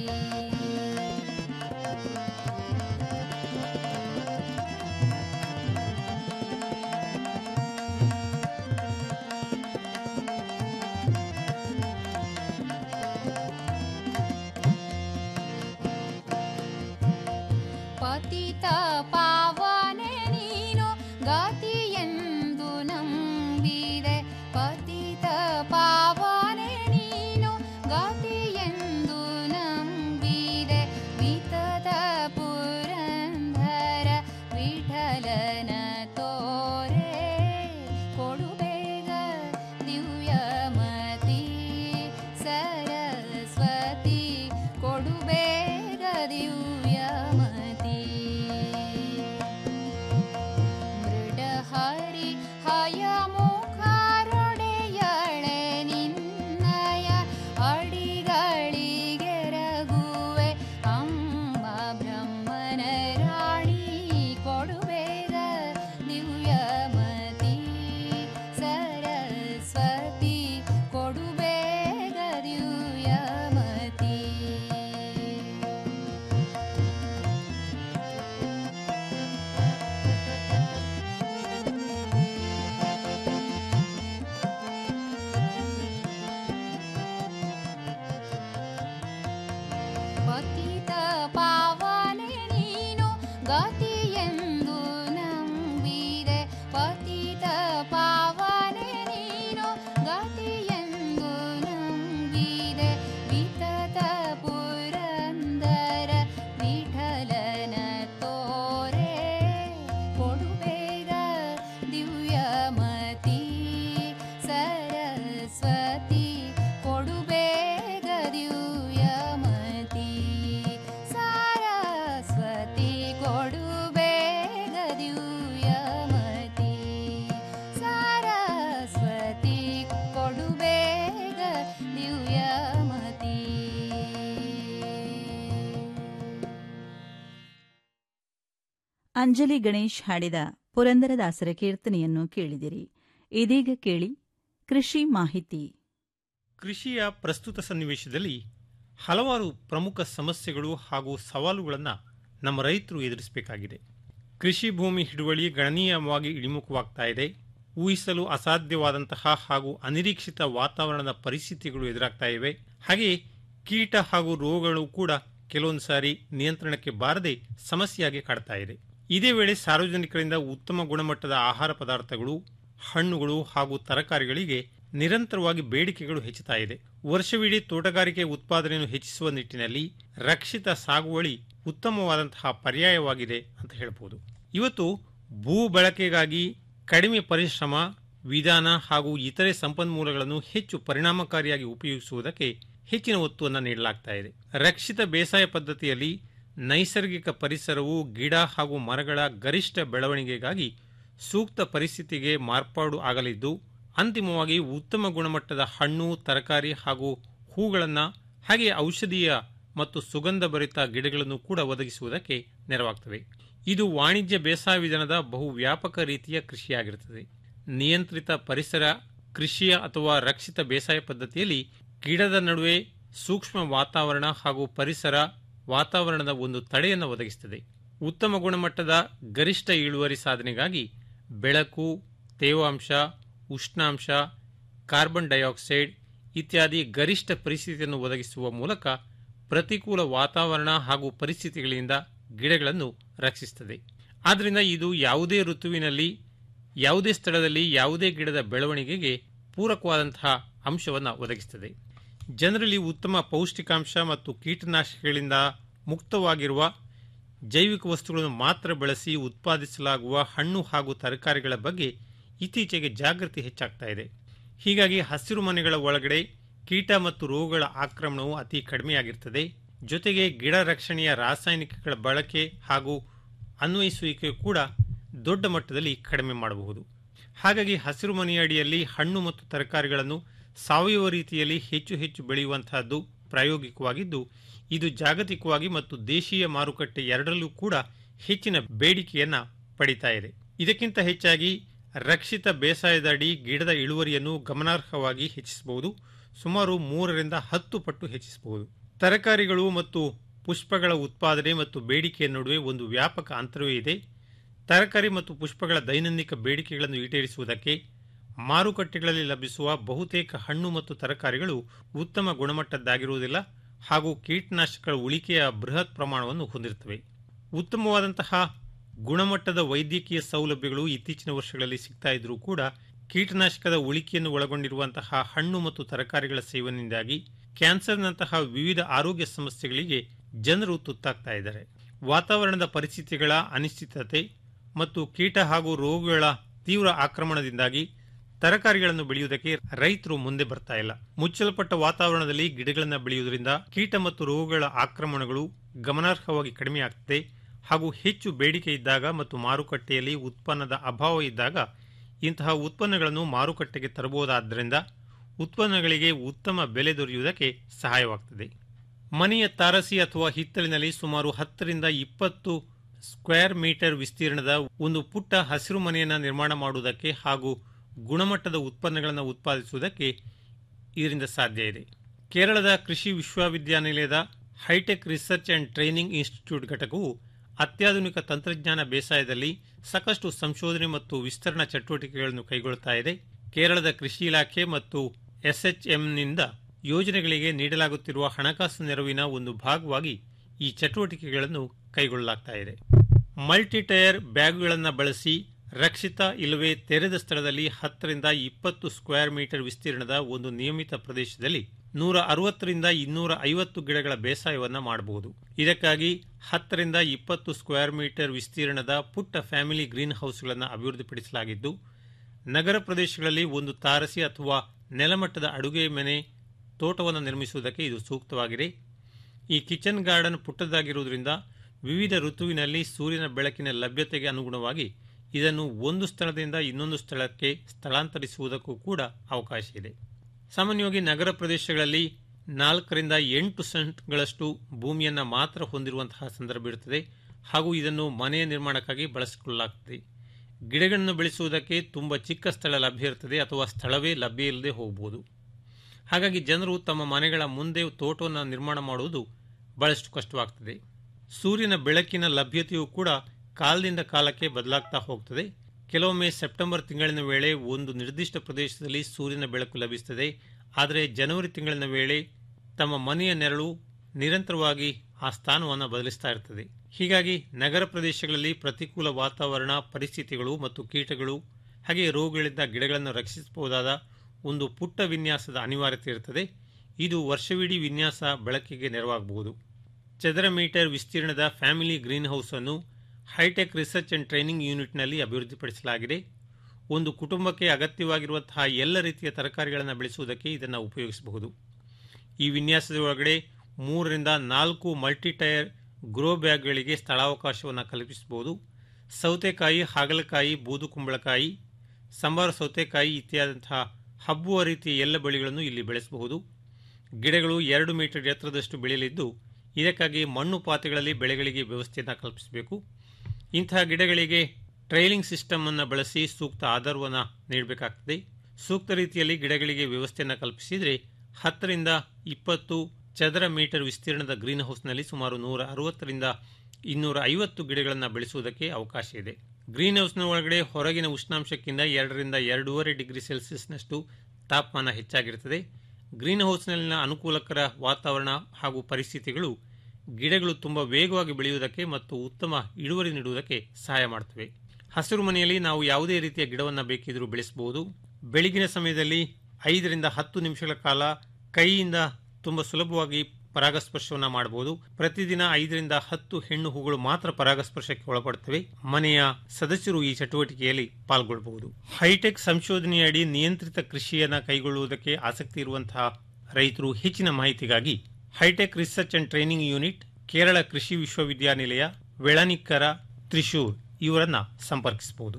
ಪತಿತ ಪಾವನೆ ನೀನು ಗತಿಯೆಂದು ನಂಬಿದೆ ಪತಿತ ಪಾವನೆ ನೀನು ಗತಿಯೆಂದು ನಂಬಿದೆ ವಿತದ ಪುರಂದರ ವಿಠಲನ ತೋರೆ ಕೊಡು ಬೇಗ ದಿವ್ಯಮತಿ ಸರಸ್ವತಿ ಕೊಡು ಬೇಗ ದಿವ್ಯಮತಿ ಗತಿಯೆಂದು ನಂಬಿದೆ ಪತಿತ ಪಾವನೆ ನೀನು ಗತಿಯೆಂದು ನಂಬಿದೆ ವಿತತ ಪುರಂದರ ವಿಠಲನ ತೋರೆ ಕೊಡುಬೇಗ ದಿವ್ಯಮತಿ ಸರಸ್ವತಿ ಕೊಡುಬೇಗ ದಿವ್ಯಮತಿ ಸರಸ್ವತಿ ಕೊಡುಬೇಗ ದಿವ್ಯಮತಿ ಸರಸ್ವತಿ ಕೊಡುಬೇಗ ದಿವ್ಯಮತಿ ಅಂಜಲಿ ಗಣೇಶ್ ಹಾಡಿದ ಪುರಂದರದಾಸರ ಕೀರ್ತನೆಯನ್ನು ಕೇಳಿದಿರಿ ಇದೀಗ ಕೇಳಿ ಕೃಷಿ ಮಾಹಿತಿ ಕೃಷಿಯ ಪ್ರಸ್ತುತ ಸನ್ನಿವೇಶದಲ್ಲಿ ಹಲವಾರು ಪ್ರಮುಖ ಸಮಸ್ಯೆಗಳು ಹಾಗೂ ಸವಾಲುಗಳನ್ನು ನಮ್ಮ ರೈತರು ಎದುರಿಸಬೇಕಾಗಿದೆ ಕೃಷಿ ಭೂಮಿ ಹಿಡುವಳಿ ಗಣನೀಯವಾಗಿ ಇಳಿಮುಖವಾಗ್ತಾ ಇದೆ ಊಹಿಸಲು ಅಸಾಧ್ಯವಾದಂತಹ ಹಾಗೂ ಅನಿರೀಕ್ಷಿತ ವಾತಾವರಣದ ಪರಿಸ್ಥಿತಿಗಳು ಎದುರಾಗ್ತಾ ಇವೆ ಹಾಗೆಯೇ ಕೀಟ ಹಾಗೂ ರೋಗಗಳು ಕೂಡ ಕೆಲವೊಂದು ಸಾರಿ ನಿಯಂತ್ರಣಕ್ಕೆ ಬಾರದೆ ಸಮಸ್ಯೆಯಾಗಿ ಕಾಡ್ತಾ ಇದೆ ಇದೇ ವೇಳೆ ಸಾರ್ವಜನಿಕರಿಂದ ಉತ್ತಮ ಗುಣಮಟ್ಟದ ಆಹಾರ ಪದಾರ್ಥಗಳು ಹಣ್ಣುಗಳು ಹಾಗೂ ತರಕಾರಿಗಳಿಗೆ ನಿರಂತರವಾಗಿ ಬೇಡಿಕೆಗಳು ಹೆಚ್ಚುತ್ತಾ ಇದೆ ವರ್ಷವಿಡೀ ತೋಟಗಾರಿಕೆ ಉತ್ಪಾದನೆಯನ್ನು ಹೆಚ್ಚಿಸುವ ನಿಟ್ಟಿನಲ್ಲಿ ರಕ್ಷಿತ ಸಾಗುವಳಿ ಉತ್ತಮವಾದಂತಹ ಪರ್ಯಾಯವಾಗಿದೆ ಅಂತ ಹೇಳ್ಬೋದು ಇವತ್ತು ಭೂ ಬಳಕೆಗಾಗಿ ಕಡಿಮೆ ಪರಿಶ್ರಮ ವಿಧಾನ ಹಾಗೂ ಇತರೆ ಸಂಪನ್ಮೂಲಗಳನ್ನು ಹೆಚ್ಚು ಪರಿಣಾಮಕಾರಿಯಾಗಿ ಉಪಯೋಗಿಸುವುದಕ್ಕೆ ಹೆಚ್ಚಿನ ಒತ್ತುವನ್ನು ನೀಡಲಾಗ್ತಾ ಇದೆ ರಕ್ಷಿತ ಬೇಸಾಯ ಪದ್ಧತಿಯಲ್ಲಿ ನೈಸರ್ಗಿಕ ಪರಿಸರವು ಗಿಡ ಹಾಗೂ ಮರಗಳ ಗರಿಷ್ಠ ಬೆಳವಣಿಗೆಗಾಗಿ ಸೂಕ್ತ ಪರಿಸ್ಥಿತಿಗೆ ಮಾರ್ಪಾಡು ಆಗಲಿದ್ದು ಅಂತಿಮವಾಗಿ ಉತ್ತಮ ಗುಣಮಟ್ಟದ ಹಣ್ಣು ತರಕಾರಿ ಹಾಗೂ ಹೂಗಳನ್ನು ಹಾಗೆ ಔಷಧೀಯ ಮತ್ತು ಸುಗಂಧ ಭರಿತ ಗಿಡಗಳನ್ನು ಕೂಡ ಒದಗಿಸುವುದಕ್ಕೆ ನೆರವಾಗ್ತವೆ ಇದು ವಾಣಿಜ್ಯ ಬೇಸಾಯ ವಿಧಾನದ ಬಹು ವ್ಯಾಪಕ ರೀತಿಯ ಕೃಷಿಯಾಗಿರುತ್ತದೆ ನಿಯಂತ್ರಿತ ಪರಿಸರ ಕೃಷಿಯ ಅಥವಾ ರಕ್ಷಿತ ಬೇಸಾಯ ಪದ್ಧತಿಯಲ್ಲಿ ಗಿಡದ ನಡುವೆ ಸೂಕ್ಷ್ಮ ವಾತಾವರಣ ಹಾಗೂ ಪರಿಸರ ವಾತಾವರಣದ ಒಂದು ತಡೆಯನ್ನು ಒದಗಿಸುತ್ತದೆ ಉತ್ತಮ ಗುಣಮಟ್ಟದ ಗರಿಷ್ಠ ಇಳುವರಿ ಸಾಧನೆಗಾಗಿ ಬೆಳಕು ತೇವಾಂಶ ಉಷ್ಣಾಂಶ ಕಾರ್ಬನ್ ಡೈಆಕ್ಸೈಡ್ ಇತ್ಯಾದಿ ಗರಿಷ್ಠ ಪರಿಸ್ಥಿತಿಯನ್ನು ಒದಗಿಸುವ ಮೂಲಕ ಪ್ರತಿಕೂಲ ವಾತಾವರಣ ಹಾಗೂ ಪರಿಸ್ಥಿತಿಗಳಿಂದ ಗಿಡಗಳನ್ನು ರಕ್ಷಿಸುತ್ತದೆ ಆದ್ದರಿಂದ ಇದು ಯಾವುದೇ ಋತುವಿನಲ್ಲಿ ಯಾವುದೇ ಸ್ಥಳದಲ್ಲಿ ಯಾವುದೇ ಗಿಡದ ಬೆಳವಣಿಗೆಗೆ ಪೂರಕವಾದಂತಹ ಅಂಶವನ್ನು ಒದಗಿಸುತ್ತದೆ ಜನರಲ್ಲಿ ಉತ್ತಮ ಪೌಷ್ಟಿಕಾಂಶ ಮತ್ತು ಕೀಟನಾಶಕಗಳಿಂದ ಮುಕ್ತವಾಗಿರುವ ಜೈವಿಕ ವಸ್ತುಗಳನ್ನು ಮಾತ್ರ ಬಳಸಿ ಉತ್ಪಾದಿಸಲಾಗುವ ಹಣ್ಣು ಹಾಗೂ ತರಕಾರಿಗಳ ಬಗ್ಗೆ ಇತ್ತೀಚೆಗೆ ಜಾಗೃತಿ ಹೆಚ್ಚಾಗ್ತಾ ಇದೆ ಹೀಗಾಗಿ ಹಸಿರು ಮನೆಗಳ ಒಳಗಡೆ ಕೀಟ ಮತ್ತು ರೋಗಗಳ ಆಕ್ರಮಣವು ಅತಿ ಕಡಿಮೆಯಾಗಿರ್ತದೆ ಜೊತೆಗೆ ಗಿಡ ರಕ್ಷಣೆಯ ರಾಸಾಯನಿಕಗಳ ಬಳಕೆ ಹಾಗೂ ಅನ್ವಯಿಸುವಿಕೆ ಕೂಡ ದೊಡ್ಡ ಮಟ್ಟದಲ್ಲಿ ಕಡಿಮೆ ಮಾಡಬಹುದು ಹಾಗಾಗಿ ಹಸಿರು ಮನೆಯ ಅಡಿಯಲ್ಲಿ ಹಣ್ಣು ಮತ್ತು ತರಕಾರಿಗಳನ್ನು ಸಾವಯವ ರೀತಿಯಲ್ಲಿ ಹೆಚ್ಚು ಹೆಚ್ಚು ಬೆಳೆಯುವಂತಹದ್ದು ಪ್ರಾಯೋಗಿಕವಾಗಿದ್ದು ಇದು ಜಾಗತಿಕವಾಗಿ ಮತ್ತು ದೇಶೀಯ ಮಾರುಕಟ್ಟೆ ಎರಡರಲ್ಲೂ ಕೂಡ ಹೆಚ್ಚಿನ ಬೇಡಿಕೆಯನ್ನ ಪಡಿತಾ ಇದೆ ಇದಕ್ಕಿಂತ ಹೆಚ್ಚಾಗಿ ರಕ್ಷಿತ ಬೇಸಾಯದ ಅಡಿ ಗಿಡದ ಇಳುವರಿಯನ್ನು ಗಮನಾರ್ಹವಾಗಿ ಹೆಚ್ಚಿಸಬಹುದು ಸುಮಾರು ಮೂರರಿಂದ ಹತ್ತು ಪಟ್ಟು ಹೆಚ್ಚಿಸಬಹುದು ತರಕಾರಿಗಳು ಮತ್ತು ಪುಷ್ಪಗಳ ಉತ್ಪಾದನೆ ಮತ್ತು ಬೇಡಿಕೆಯ ನಡುವೆ ಒಂದು ವ್ಯಾಪಕ ಅಂತರವೇ ಇದೆ ತರಕಾರಿ ಮತ್ತು ಪುಷ್ಪಗಳ ದೈನಂದಿನ ಬೇಡಿಕೆಗಳನ್ನು ಈಡೇರಿಸುವುದಕ್ಕೆ ಮಾರುಕಟ್ಟೆಗಳಲ್ಲಿ ಲಭಿಸುವ ಬಹುತೇಕ ಹಣ್ಣು ಮತ್ತು ತರಕಾರಿಗಳು ಉತ್ತಮ ಗುಣಮಟ್ಟದ್ದಾಗಿರುವುದಿಲ್ಲ ಹಾಗೂ ಕೀಟನಾಶಕಗಳ ಉಳಿಕೆಯ ಬೃಹತ್ ಪ್ರಮಾಣವನ್ನು ಹೊಂದಿರುತ್ತವೆ ಉತ್ತಮವಾದಂತಹ ಗುಣಮಟ್ಟದ ವೈದ್ಯಕೀಯ ಸೌಲಭ್ಯಗಳು ಇತ್ತೀಚಿನ ವರ್ಷಗಳಲ್ಲಿ ಸಿಗ್ತಾ ಇದ್ರೂ ಕೂಡ ಕೀಟನಾಶಕದ ಉಳಿಕೆಯನ್ನು ಒಳಗೊಂಡಿರುವಂತಹ ಹಣ್ಣು ಮತ್ತು ತರಕಾರಿಗಳ ಸೇವನೆಯಿಂದಾಗಿ ಕ್ಯಾನ್ಸರ್ನಂತಹ ವಿವಿಧ ಆರೋಗ್ಯ ಸಮಸ್ಯೆಗಳಿಗೆ ಜನರು ತುತ್ತಾಗ್ತಾ ಇದ್ದಾರೆ ವಾತಾವರಣದ ಪರಿಸ್ಥಿತಿಗಳ ಅನಿಶ್ಚಿತತೆ ಮತ್ತು ಕೀಟ ಹಾಗೂ ರೋಗಗಳ ತೀವ್ರ ಆಕ್ರಮಣದಿಂದಾಗಿ ತರಕಾರಿಗಳನ್ನು ಬೆಳೆಯುವುದಕ್ಕೆ ರೈತರು ಮುಂದೆ ಬರ್ತಾ ಇಲ್ಲ ಮುಚ್ಚಲ್ಪಟ್ಟ ವಾತಾವರಣದಲ್ಲಿ ಗಿಡಗಳನ್ನು ಬೆಳೆಯುವುದರಿಂದ ಕೀಟ ಮತ್ತು ರೋಗಗಳ ಆಕ್ರಮಣಗಳು ಗಮನಾರ್ಹವಾಗಿ ಕಡಿಮೆಯಾಗ್ತದೆ ಹಾಗೂ ಹೆಚ್ಚು ಬೇಡಿಕೆ ಇದ್ದಾಗ ಮತ್ತು ಮಾರುಕಟ್ಟೆಯಲ್ಲಿ ಉತ್ಪನ್ನದ ಅಭಾವ ಇದ್ದಾಗ ಇಂತಹ ಉತ್ಪನ್ನಗಳನ್ನು ಮಾರುಕಟ್ಟೆಗೆ ತರಬಹುದಾದ್ದರಿಂದ ಉತ್ಪನ್ನಗಳಿಗೆ ಉತ್ತಮ ಬೆಲೆ ದೊರೆಯುವುದಕ್ಕೆ ಸಹಾಯವಾಗುತ್ತದೆ ಮನೆಯ ತಾರಸಿ ಅಥವಾ ಹಿತ್ತಲಿನಲ್ಲಿ ಸುಮಾರು ಹತ್ತರಿಂದ ಇಪ್ಪತ್ತು ಸ್ಕ್ವೇರ್ ಮೀಟರ್ ವಿಸ್ತೀರ್ಣದ ಒಂದು ಪುಟ್ಟ ಹಸಿರು ಮನೆಯನ್ನು ನಿರ್ಮಾಣ ಮಾಡುವುದಕ್ಕೆ ಹಾಗೂ ಗುಣಮಟ್ಟದ ಉತ್ಪನ್ನಗಳನ್ನು ಉತ್ಪಾದಿಸುವುದಕ್ಕೆ ಇದರಿಂದ ಸಾಧ್ಯ ಇದೆ ಕೇರಳದ ಕೃಷಿ ವಿಶ್ವವಿದ್ಯಾನಿಲಯದ hitech research and training institute ಘಟಕವು ಅತ್ಯಾಧುನಿಕ ತಂತ್ರಜ್ಞಾನ ಬೇಸಾಯದಲ್ಲಿ ಸಾಕಷ್ಟು ಸಂಶೋಧನೆ ಮತ್ತು ವಿಸ್ತರಣಾ ಚಟುವಟಿಕೆಗಳನ್ನು ಕೈಗೊಳ್ಳುತ್ತಾ ಇದೆ ಕೇರಳದ ಕೃಷಿ ಇಲಾಖೆ ಮತ್ತು ಎಸ್ಎಚ್ಎಂನಿಂದ ಯೋಜನೆಗಳಿಗೆ ನೀಡಲಾಗುತ್ತಿರುವ ಹಣಕಾಸು ನೆರವಿನ ಒಂದು ಭಾಗವಾಗಿ ಈ ಚಟುವಟಿಕೆಗಳನ್ನು ಕೈಗೊಳ್ಳಲಾಗ್ತಾ ಇದೆ ಮಲ್ಟಿ ಟೈರ್ ಬ್ಯಾಗ್ಗಳನ್ನು ಬಳಸಿ ರಕ್ಷಿತ ಇಲ್ಲವೇ ತೆರೆದ ಸ್ಥಳದಲ್ಲಿ ಹತ್ತರಿಂದ ಇಪ್ಪತ್ತು ಸ್ಕ್ವೇರ್ ಮೀಟರ್ ವಿಸ್ತೀರ್ಣದ ಒಂದು ನಿಯಮಿತ ಪ್ರದೇಶದಲ್ಲಿ ನೂರ ಅರವತ್ತರಿಂದ ಇನ್ನೂರ ಐವತ್ತು ಗಿಡಗಳ ಬೇಸಾಯವನ್ನು ಮಾಡಬಹುದು ಇದಕ್ಕಾಗಿ ಹತ್ತರಿಂದ ಇಪ್ಪತ್ತು ಸ್ಕ್ವೇರ್ ಮೀಟರ್ ವಿಸ್ತೀರ್ಣದ ಪುಟ್ಟ ಫ್ಯಾಮಿಲಿ ಗ್ರೀನ್ ಹೌಸ್ಗಳನ್ನು ಅಭಿವೃದ್ಧಿಪಡಿಸಲಾಗಿದ್ದು ನಗರ ಪ್ರದೇಶಗಳಲ್ಲಿ ಒಂದು ತಾರಸಿ ಅಥವಾ ನೆಲಮಟ್ಟದ ಅಡುಗೆ ಮನೆ ತೋಟವನ್ನು ನಿರ್ಮಿಸುವುದಕ್ಕೆ ಇದು ಸೂಕ್ತವಾಗಿದೆ ಈ ಕಿಚನ್ ಗಾರ್ಡನ್ ಪುಟ್ಟದಾಗಿರುವುದರಿಂದ ವಿವಿಧ ಋತುವಿನಲ್ಲಿ ಸೂರ್ಯನ ಬೆಳಕಿನ ಲಭ್ಯತೆಗೆ ಅನುಗುಣವಾಗಿ ಇದನ್ನು ಒಂದು ಸ್ಥಳದಿಂದ ಇನ್ನೊಂದು ಸ್ಥಳಕ್ಕೆ ಸ್ಥಳಾಂತರಿಸುವುದಕ್ಕೂ ಕೂಡ ಅವಕಾಶ ಇದೆ ಸಾಮಾನ್ಯವಾಗಿ ನಗರ ಪ್ರದೇಶಗಳಲ್ಲಿ ನಾಲ್ಕರಿಂದ ಎಂಟು ಸೆಂಟ್ಗಳಷ್ಟು ಭೂಮಿಯನ್ನು ಮಾತ್ರ ಹೊಂದಿರುವಂತಹ ಸಂದರ್ಭ ಇರುತ್ತದೆ ಹಾಗೂ ಇದನ್ನು ಮನೆಯ ನಿರ್ಮಾಣಕ್ಕಾಗಿ ಬಳಸಿಕೊಳ್ಳಲಾಗುತ್ತದೆ ಗಿಡಗಳನ್ನು ಬೆಳೆಸುವುದಕ್ಕೆ ತುಂಬ ಚಿಕ್ಕ ಸ್ಥಳ ಲಭ್ಯ ಇರುತ್ತದೆ ಅಥವಾ ಸ್ಥಳವೇ ಲಭ್ಯ ಇಲ್ಲದೆ ಹೋಗಬಹುದು ಹಾಗಾಗಿ ಜನರು ತಮ್ಮ ಮನೆಗಳ ಮುಂದೆ ತೋಟವನ್ನು ನಿರ್ಮಾಣ ಮಾಡುವುದು ಬಹಳಷ್ಟು ಕಷ್ಟವಾಗ್ತದೆ ಸೂರ್ಯನ ಬೆಳಕಿನ ಲಭ್ಯತೆಯೂ ಕೂಡ ಕಾಲದಿಂದ ಕಾಲಕ್ಕೆ ಬದಲಾಗ್ತಾ ಹೋಗ್ತದೆ ಕೆಲವೊಮ್ಮೆ ಸೆಪ್ಟೆಂಬರ್ ತಿಂಗಳಿನ ವೇಳೆ ಒಂದು ನಿರ್ದಿಷ್ಟ ಪ್ರದೇಶದಲ್ಲಿ ಸೂರ್ಯನ ಬೆಳಕು ಲಭಿಸುತ್ತದೆ ಆದರೆ ಜನವರಿ ತಿಂಗಳಿನ ವೇಳೆ ತಮ್ಮ ಮನೆಯ ನೆರಳು ನಿರಂತರವಾಗಿ ಆ ಸ್ಥಾನವನ್ನು ಬದಲಿಸ್ತಾ ಇರ್ತದೆ ಹೀಗಾಗಿ ನಗರ ಪ್ರದೇಶಗಳಲ್ಲಿ ಪ್ರತಿಕೂಲ ವಾತಾವರಣ ಪರಿಸ್ಥಿತಿಗಳು ಮತ್ತು ಕೀಟಗಳು ಹಾಗೆ ರೋಗಗಳಿಂದ ಗಿಡಗಳನ್ನು ರಕ್ಷಿಸಬಹುದಾದ ಒಂದು ಪುಟ್ಟ ವಿನ್ಯಾಸದ ಅನಿವಾರ್ಯತೆ ಇರುತ್ತದೆ ಇದು ವರ್ಷವಿಡೀ ವಿನ್ಯಾಸ ಬೆಳಕಿಗೆ ನೆರವಾಗಬಹುದು ಚದರ ಮೀಟರ್ ವಿಸ್ತೀರ್ಣದ ಫ್ಯಾಮಿಲಿ ಗ್ರೀನ್ ಹೌಸ್ ಅನ್ನು ಹೈಟೆಕ್ ರಿಸರ್ಚ್ ಅಂಡ್ ಟ್ರೈನಿಂಗ್ ಯೂನಿಟ್ನಲ್ಲಿ ಅಭಿವೃದ್ಧಿಪಡಿಸಲಾಗಿದೆ ಒಂದು ಕುಟುಂಬಕ್ಕೆ ಅಗತ್ಯವಾಗಿರುವಂತಹ ಎಲ್ಲ ರೀತಿಯ ತರಕಾರಿಗಳನ್ನು ಬೆಳೆಸುವುದಕ್ಕೆ ಇದನ್ನು ಉಪಯೋಗಿಸಬಹುದು ಈ ವಿನ್ಯಾಸದ ಒಳಗಡೆ ಮೂರರಿಂದ ನಾಲ್ಕು ಮಲ್ಟಿ ಟೈರ್ ಗ್ರೋ ಬ್ಯಾಗ್ಗಳಿಗೆ ಸ್ಥಳಾವಕಾಶವನ್ನು ಕಲ್ಪಿಸಬಹುದು ಸೌತೆಕಾಯಿ ಹಾಗಲಕಾಯಿ ಬೂದು ಕುಂಬಳಕಾಯಿ ಸಂಬಾರ ಸೌತೆಕಾಯಿ ಇತ್ಯಾದಂತಹ ಹಬ್ಬುವ ರೀತಿಯ ಎಲ್ಲ ಬೆಳೆಗಳನ್ನು ಇಲ್ಲಿ ಬೆಳೆಸಬಹುದು ಗಿಡಗಳು ಎರಡು ಮೀಟರ್ ಎತ್ತರದಷ್ಟು ಬೆಳೆಯಲಿದ್ದು ಇದಕ್ಕಾಗಿ ಮಣ್ಣು ಪಾತ್ರೆಗಳಲ್ಲಿ ಬೆಳೆಗಳಿಗೆ ವ್ಯವಸ್ಥೆಯನ್ನು ಕಲ್ಪಿಸಬೇಕು ಇಂತಹ ಗಿಡಗಳಿಗೆ ಟ್ರೈಲಿಂಗ್ ಸಿಸ್ಟಮ್ ಅನ್ನು ಬಳಸಿ ಸೂಕ್ತ ಆಧಾರವನ್ನು ನೀಡಬೇಕಾಗ್ತದೆ ಸೂಕ್ತ ರೀತಿಯಲ್ಲಿ ಗಿಡಗಳಿಗೆ ವ್ಯವಸ್ಥೆಯನ್ನು ಕಲ್ಪಿಸಿದರೆ ಹತ್ತರಿಂದ ಇಪ್ಪತ್ತು ಚದರ ಮೀಟರ್ ವಿಸ್ತೀರ್ಣದ ಗ್ರೀನ್ ಹೌಸ್ನಲ್ಲಿ ಸುಮಾರು ನೂರ ಅರವತ್ತರಿಂದ ಇನ್ನೂರ ಐವತ್ತು ಗಿಡಗಳನ್ನು ಬೆಳೆಸುವುದಕ್ಕೆ ಅವಕಾಶ ಇದೆ ಗ್ರೀನ್ ಹೌಸ್ನ ಒಳಗಡೆ ಹೊರಗಿನ ಉಷ್ಣಾಂಶಕ್ಕಿಂತ ಎರಡರಿಂದ ಎರಡೂವರೆ ಡಿಗ್ರಿ ಸೆಲ್ಸಿಯಸ್ನಷ್ಟು ತಾಪಮಾನ ಹೆಚ್ಚಾಗಿರುತ್ತದೆ ಗ್ರೀನ್ ಹೌಸ್ನಲ್ಲಿನ ಅನುಕೂಲಕರ ವಾತಾವರಣ ಹಾಗೂ ಪರಿಸ್ಥಿತಿಗಳು ಗಿಡಗಳು ತುಂಬ ವೇಗವಾಗಿ ಬೆಳೆಯುವುದಕ್ಕೆ ಮತ್ತು ಉತ್ತಮ ಇಳುವರಿ ನೀಡುವುದಕ್ಕೆ ಸಹಾಯ ಮಾಡ್ತವೆ ಹಸಿರು ಮನೆಯಲ್ಲಿ ನಾವು ಯಾವುದೇ ರೀತಿಯ ಗಿಡವನ್ನು ಬೇಕಿದ್ರೂ ಬೆಳೆಸಬಹುದು ಬೆಳಗಿನ ಸಮಯದಲ್ಲಿ ಐದರಿಂದ ಹತ್ತು ನಿಮಿಷಗಳ ಕಾಲ ಕೈಯಿಂದ ತುಂಬ ಸುಲಭವಾಗಿ ಪರಾಗಸ್ಪರ್ಶವನ್ನು ಮಾಡಬಹುದು ಪ್ರತಿದಿನ ಐದರಿಂದ ಹತ್ತು ಹೆಣ್ಣು ಹೂಗಳು ಮಾತ್ರ ಪರಾಗಸ್ಪರ್ಶಕ್ಕೆ ಒಳಪಡುತ್ತವೆ ಮನೆಯ ಸದಸ್ಯರು ಈ ಚಟುವಟಿಕೆಯಲ್ಲಿ ಪಾಲ್ಗೊಳ್ಳಬಹುದು ಹೈಟೆಕ್ ಸಂಶೋಧನೆಯಡಿ ನಿಯಂತ್ರಿತ ಕೃಷಿಯನ್ನು ಕೈಗೊಳ್ಳುವುದಕ್ಕೆ ಆಸಕ್ತಿ ಇರುವಂತಹ ರೈತರು ಹೆಚ್ಚಿನ ಮಾಹಿತಿಗಾಗಿ hitech research and training unit Kerala ಕೃಷಿ ವಿಶ್ವವಿದ್ಯಾನಿಲಯ ವೆಳನಿಕ್ಕರ ತ್ರಿಶೂರ್ ಇವರನ್ನ ಸಂಪರ್ಕಿಸಬಹುದು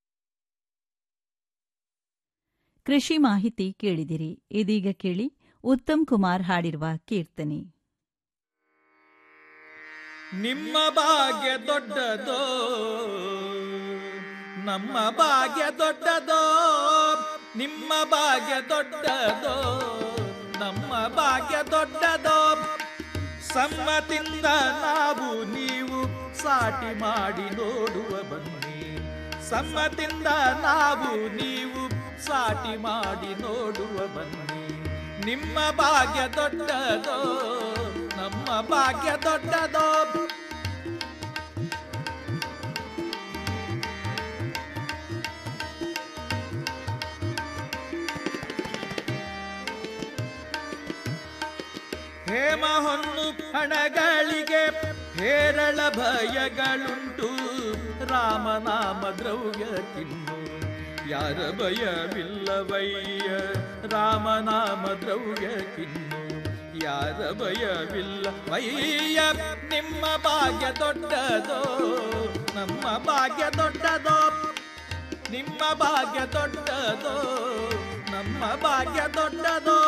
ಕೃಷಿ ಮಾಹಿತಿ ಕೇಳಿದಿರಿ ಇದೀಗ ಕೇಳಿ ಉತ್ತಮ್ ಕುಮಾರ್ ಹಾಡಿರುವ ಕೀರ್ತನೆ ನಿಮ್ಮ ಭಾಗ್ಯ ದೊಡ್ಡದೋ ನಮ್ಮ ಭಾಗ್ಯ ದೊಡ್ಡದೋ ನಿಮ್ಮ ಭಾಗ್ಯ ದೊಡ್ಡದೋ ನಮ್ಮ ಭಾಗ್ಯ ದೊಡ್ಡದೋ ಸಮ್ಮತಿಂದ ನಾವು ನೀವು ಸಾಟಿ ಮಾಡಿ ನೋಡುವ ಬನ್ನಿ ಸಮ್ಮತಿಂದ ನಾವು ನೀವು ಸಾಟಿ ಮಾಡಿ ನೋಡುವ ಬನ್ನಿ ನಿಮ್ಮ ಭಾಗ್ಯ ದೊಡ್ಡದೋ ನಮ್ಮ ಭಾಗ್ಯ ದೊಡ್ಡದೋ ಹೇಮ ಹೊನ್ನು ಹಣಗಳಿಗೆ ಹೇರಳ ಭಯಗಳುಂಟು ರಾಮನಾಮ ದ್ರವ್ಯ ತಿನ್ನು ಯಾರ ಭಯವಿಲ್ಲವಯ್ಯ ರಾಮನಾಮ ದ್ರವ್ಯ ತಿನ್ನು ಯಾರ ಭಯವಿಲ್ಲವಯ್ಯ ನಿಮ್ಮ ಭಾಗ್ಯ ದೊಡ್ಡದೋ ನಮ್ಮ ಭಾಗ್ಯ ದೊಡ್ಡದೋ ನಿಮ್ಮ ಭಾಗ್ಯ ದೊಡ್ಡದೋ ನಮ್ಮ ಭಾಗ್ಯ ದೊಡ್ಡದೋ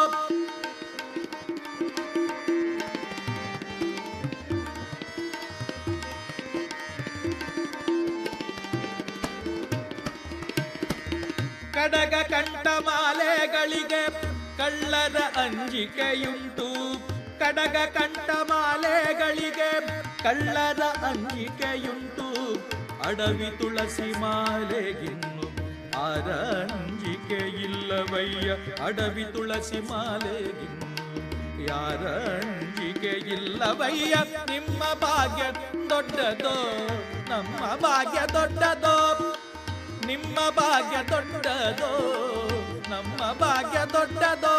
ಕಡಗ ಕಂಠಮಾಲೆಗಳಿಗೆ ಕಳ್ಳರ ಅಂಜಿಕೆಯುಂಟು ಕಡಗ ಕಂಠಮಾಲೆಗಳಿಗೆ ಕಳ್ಳರ ಅಂಜಿಕೆಯುಂಟು ಅಡವಿ ತುಳಸಿ ಮಾಲೆಗಿನ್ನು ಆರ ಅಂಜಿಕೆ ಇಲ್ಲವಯ್ಯ ಅಡವಿ ತುಳಸಿ ಮಾಲೆಗಿನ್ನು ಯಾರ ಅಂಜಿಕೆ ಇಲ್ಲವಯ್ಯ ನಿಮ್ಮ ಭಾಗ್ಯ ದೊಡ್ಡದೋ ನಮ್ಮ ಭಾಗ್ಯ ದೊಡ್ಡದೋ ನಿಮ್ಮ ಭಾಗ್ಯ ದೊಡ್ಡದೋ ನಮ್ಮ ಭಾಗ್ಯ ದೊಡ್ಡದೋ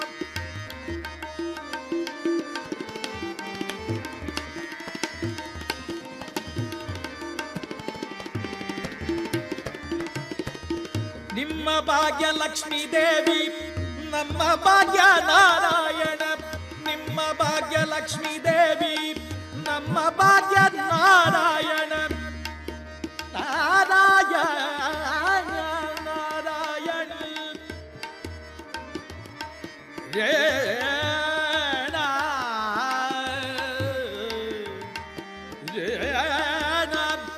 ನಿಮ್ಮ ಭಾಗ್ಯ ಲಕ್ಷ್ಮೀ ದೇವಿ ನಮ್ಮ ಭಾಗ್ಯ ನಾರಾಯಣ ನಿಮ್ಮ ಭಾಗ್ಯ ಲಕ್ಷ್ಮೀ ದೇವಿ ನಮ್ಮ ಭಾಗ್ಯ ನಾರಾಯಣ ನಾರಾಯಣ ನಾರಾಯಣ ರೇಣ ರೇಣ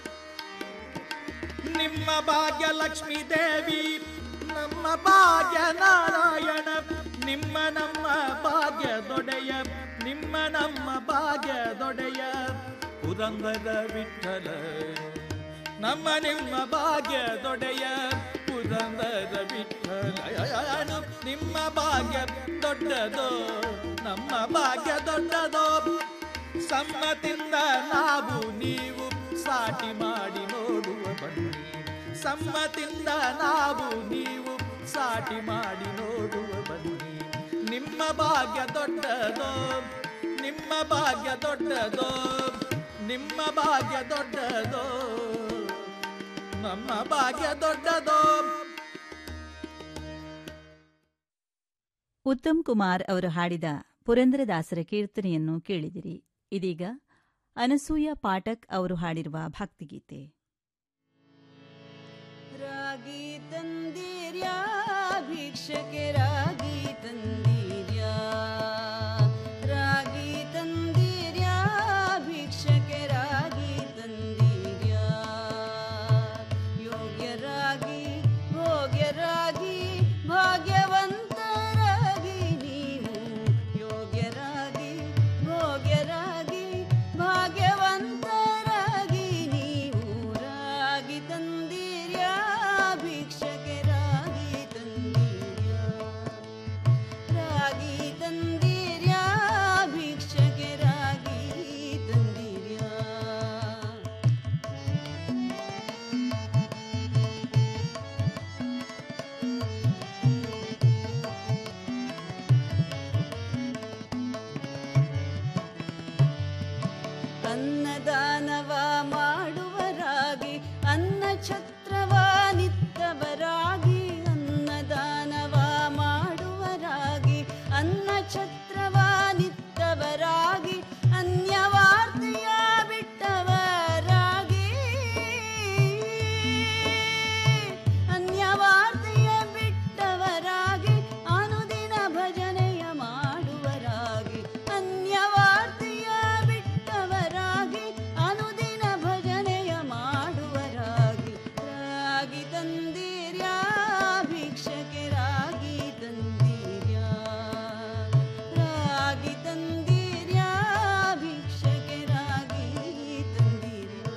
ನಿಮ್ಮ ಭಾಗ್ಯ ಲಕ್ಷ್ಮೀ ದೇವಿ ನಮ್ಮ ಭಾಗ್ಯ ನಾರಾಯಣ ನಿಮ್ಮ ನಮ್ಮ ಭಾಗ್ಯ ದೊಡೆಯ ನಿಮ್ಮ ನಮ್ಮ ಭಾಗ್ಯ ದೊಡೆಯ ಪುರಂದರ ವಿಠಲ ನಮ್ಮ ನಿಮ್ಮ ಭಾಗ್ಯ ದೊಡೆಯ ಪುರಂದರ ವಿಠಲ ನಿಮ್ಮ ಭಾಗ್ಯ ದೊಡ್ಡದೋ ನಮ್ಮ ಭಾಗ್ಯ ದೊಡ್ಡದೋ ಸಮ್ಮತಿಂದ ನಾವು ನೀವು ಸಾಟಿ ಮಾಡಿ ನೋಡುವ ಬನ್ನಿ ಸಮ್ಮತಿಂದ ನಾವು ನೀವು ಸಾಟಿ ಮಾಡಿ ನೋಡುವ ಬನ್ನಿ ನಿಮ್ಮ ಭಾಗ್ಯ ದೊಡ್ಡದೋ ನಿಮ್ಮ ಭಾಗ್ಯ ದೊಡ್ಡದೋ ನಿಮ್ಮ ಭಾಗ್ಯ ದೊಡ್ಡದೋ ನಮ್ಮ ಭಾಗ್ಯ ದೊಡ್ಡದೋ ಉತ್ತಮ್ ಕುಮಾರ್ ಅವರು ಹಾಡಿದ ಪುರಂದರದಾಸರ ಕೀರ್ತನೆಯನ್ನು ಕೇಳಿದಿರಿ ಇದೀಗ ಅನಸೂಯ ಪಾಠಕ್ ಅವರು ಹಾಡಿರುವ ಭಕ್ತಿಗೀತೆ ರಾಗಿ ತಂದಿರ್ಯಾ ಭಿಕ್ಷಕೆ ರಾಗಿ ತಂದಿರ್ಯಾ ರಾಗಿ ತಂದಿರ್ಯಾ ಭಿಕ್ಷಕೆ ರಾಗಿ ತಂದಿರ್ಯಾ ಯೋಗ್ಯರಾಗಿ ಭೋಗ್ಯರಾಗಿ ಭಾಗ್ಯವಂತರಾಗಿ ನೀವು ಯೋಗ್ಯರಾಗಿ ಭೋಗ್ಯರಾಗಿ ಭಾಗ್ಯವಂತರಾಗಿ ನೀವು ರಾಗಿ ತಂದಿರ್ಯಾ ಭಿಕ್ಷಕೆ ರಾಗಿ ತಂದಿರ್ಯಾ ರಾಗಿ ತಂದಿರ್ಯಾ ಭಿಕ್ಷಕೆ ರಾಗಿ ತಂದಿರ್ಯಾ ಅನ್ನದಾನವ ಮಾಡುವರಾಗಿ ಅನ್ನ ಛತ್ರವ ನಿತ್ತವರಾಗಿ ಅನ್ನದಾನವ ಮಾಡುವರಾಗಿ ಅನ್ನ ಛತ್ರವ ನಿತ್ತವರಾಗಿ ಅನ್ಯವಾರ್ತೆಯ ಬಿಟ್ಟವರಾಗಿ ಅನ್ಯವಾರ್ತೆಯ ಬಿಟ್ಟವರಾಗಿ ಅನುದಿನ ಭಜನೆಯ ಮಾಡುವರಾಗಿ ಅನ್ಯವಾರ್ತೆಯ ಬಿಟ್ಟವರಾಗಿ ಅನುದಿನ ಭಜನೆಯ ಮಾಡುವರಾಗಿ ರಾಗಿ ತಂದಿರ್ಯಾ ಭಿಕ್ಷಕೆ ರಾಗಿ ತಂದಿರ್ಯಾ ರಾಗಿ ತಂದಿರ್ಯಾ ಭಿಕ್ಷಕೆ ರಾಗಿ ತಂದಿರ್ಯಾ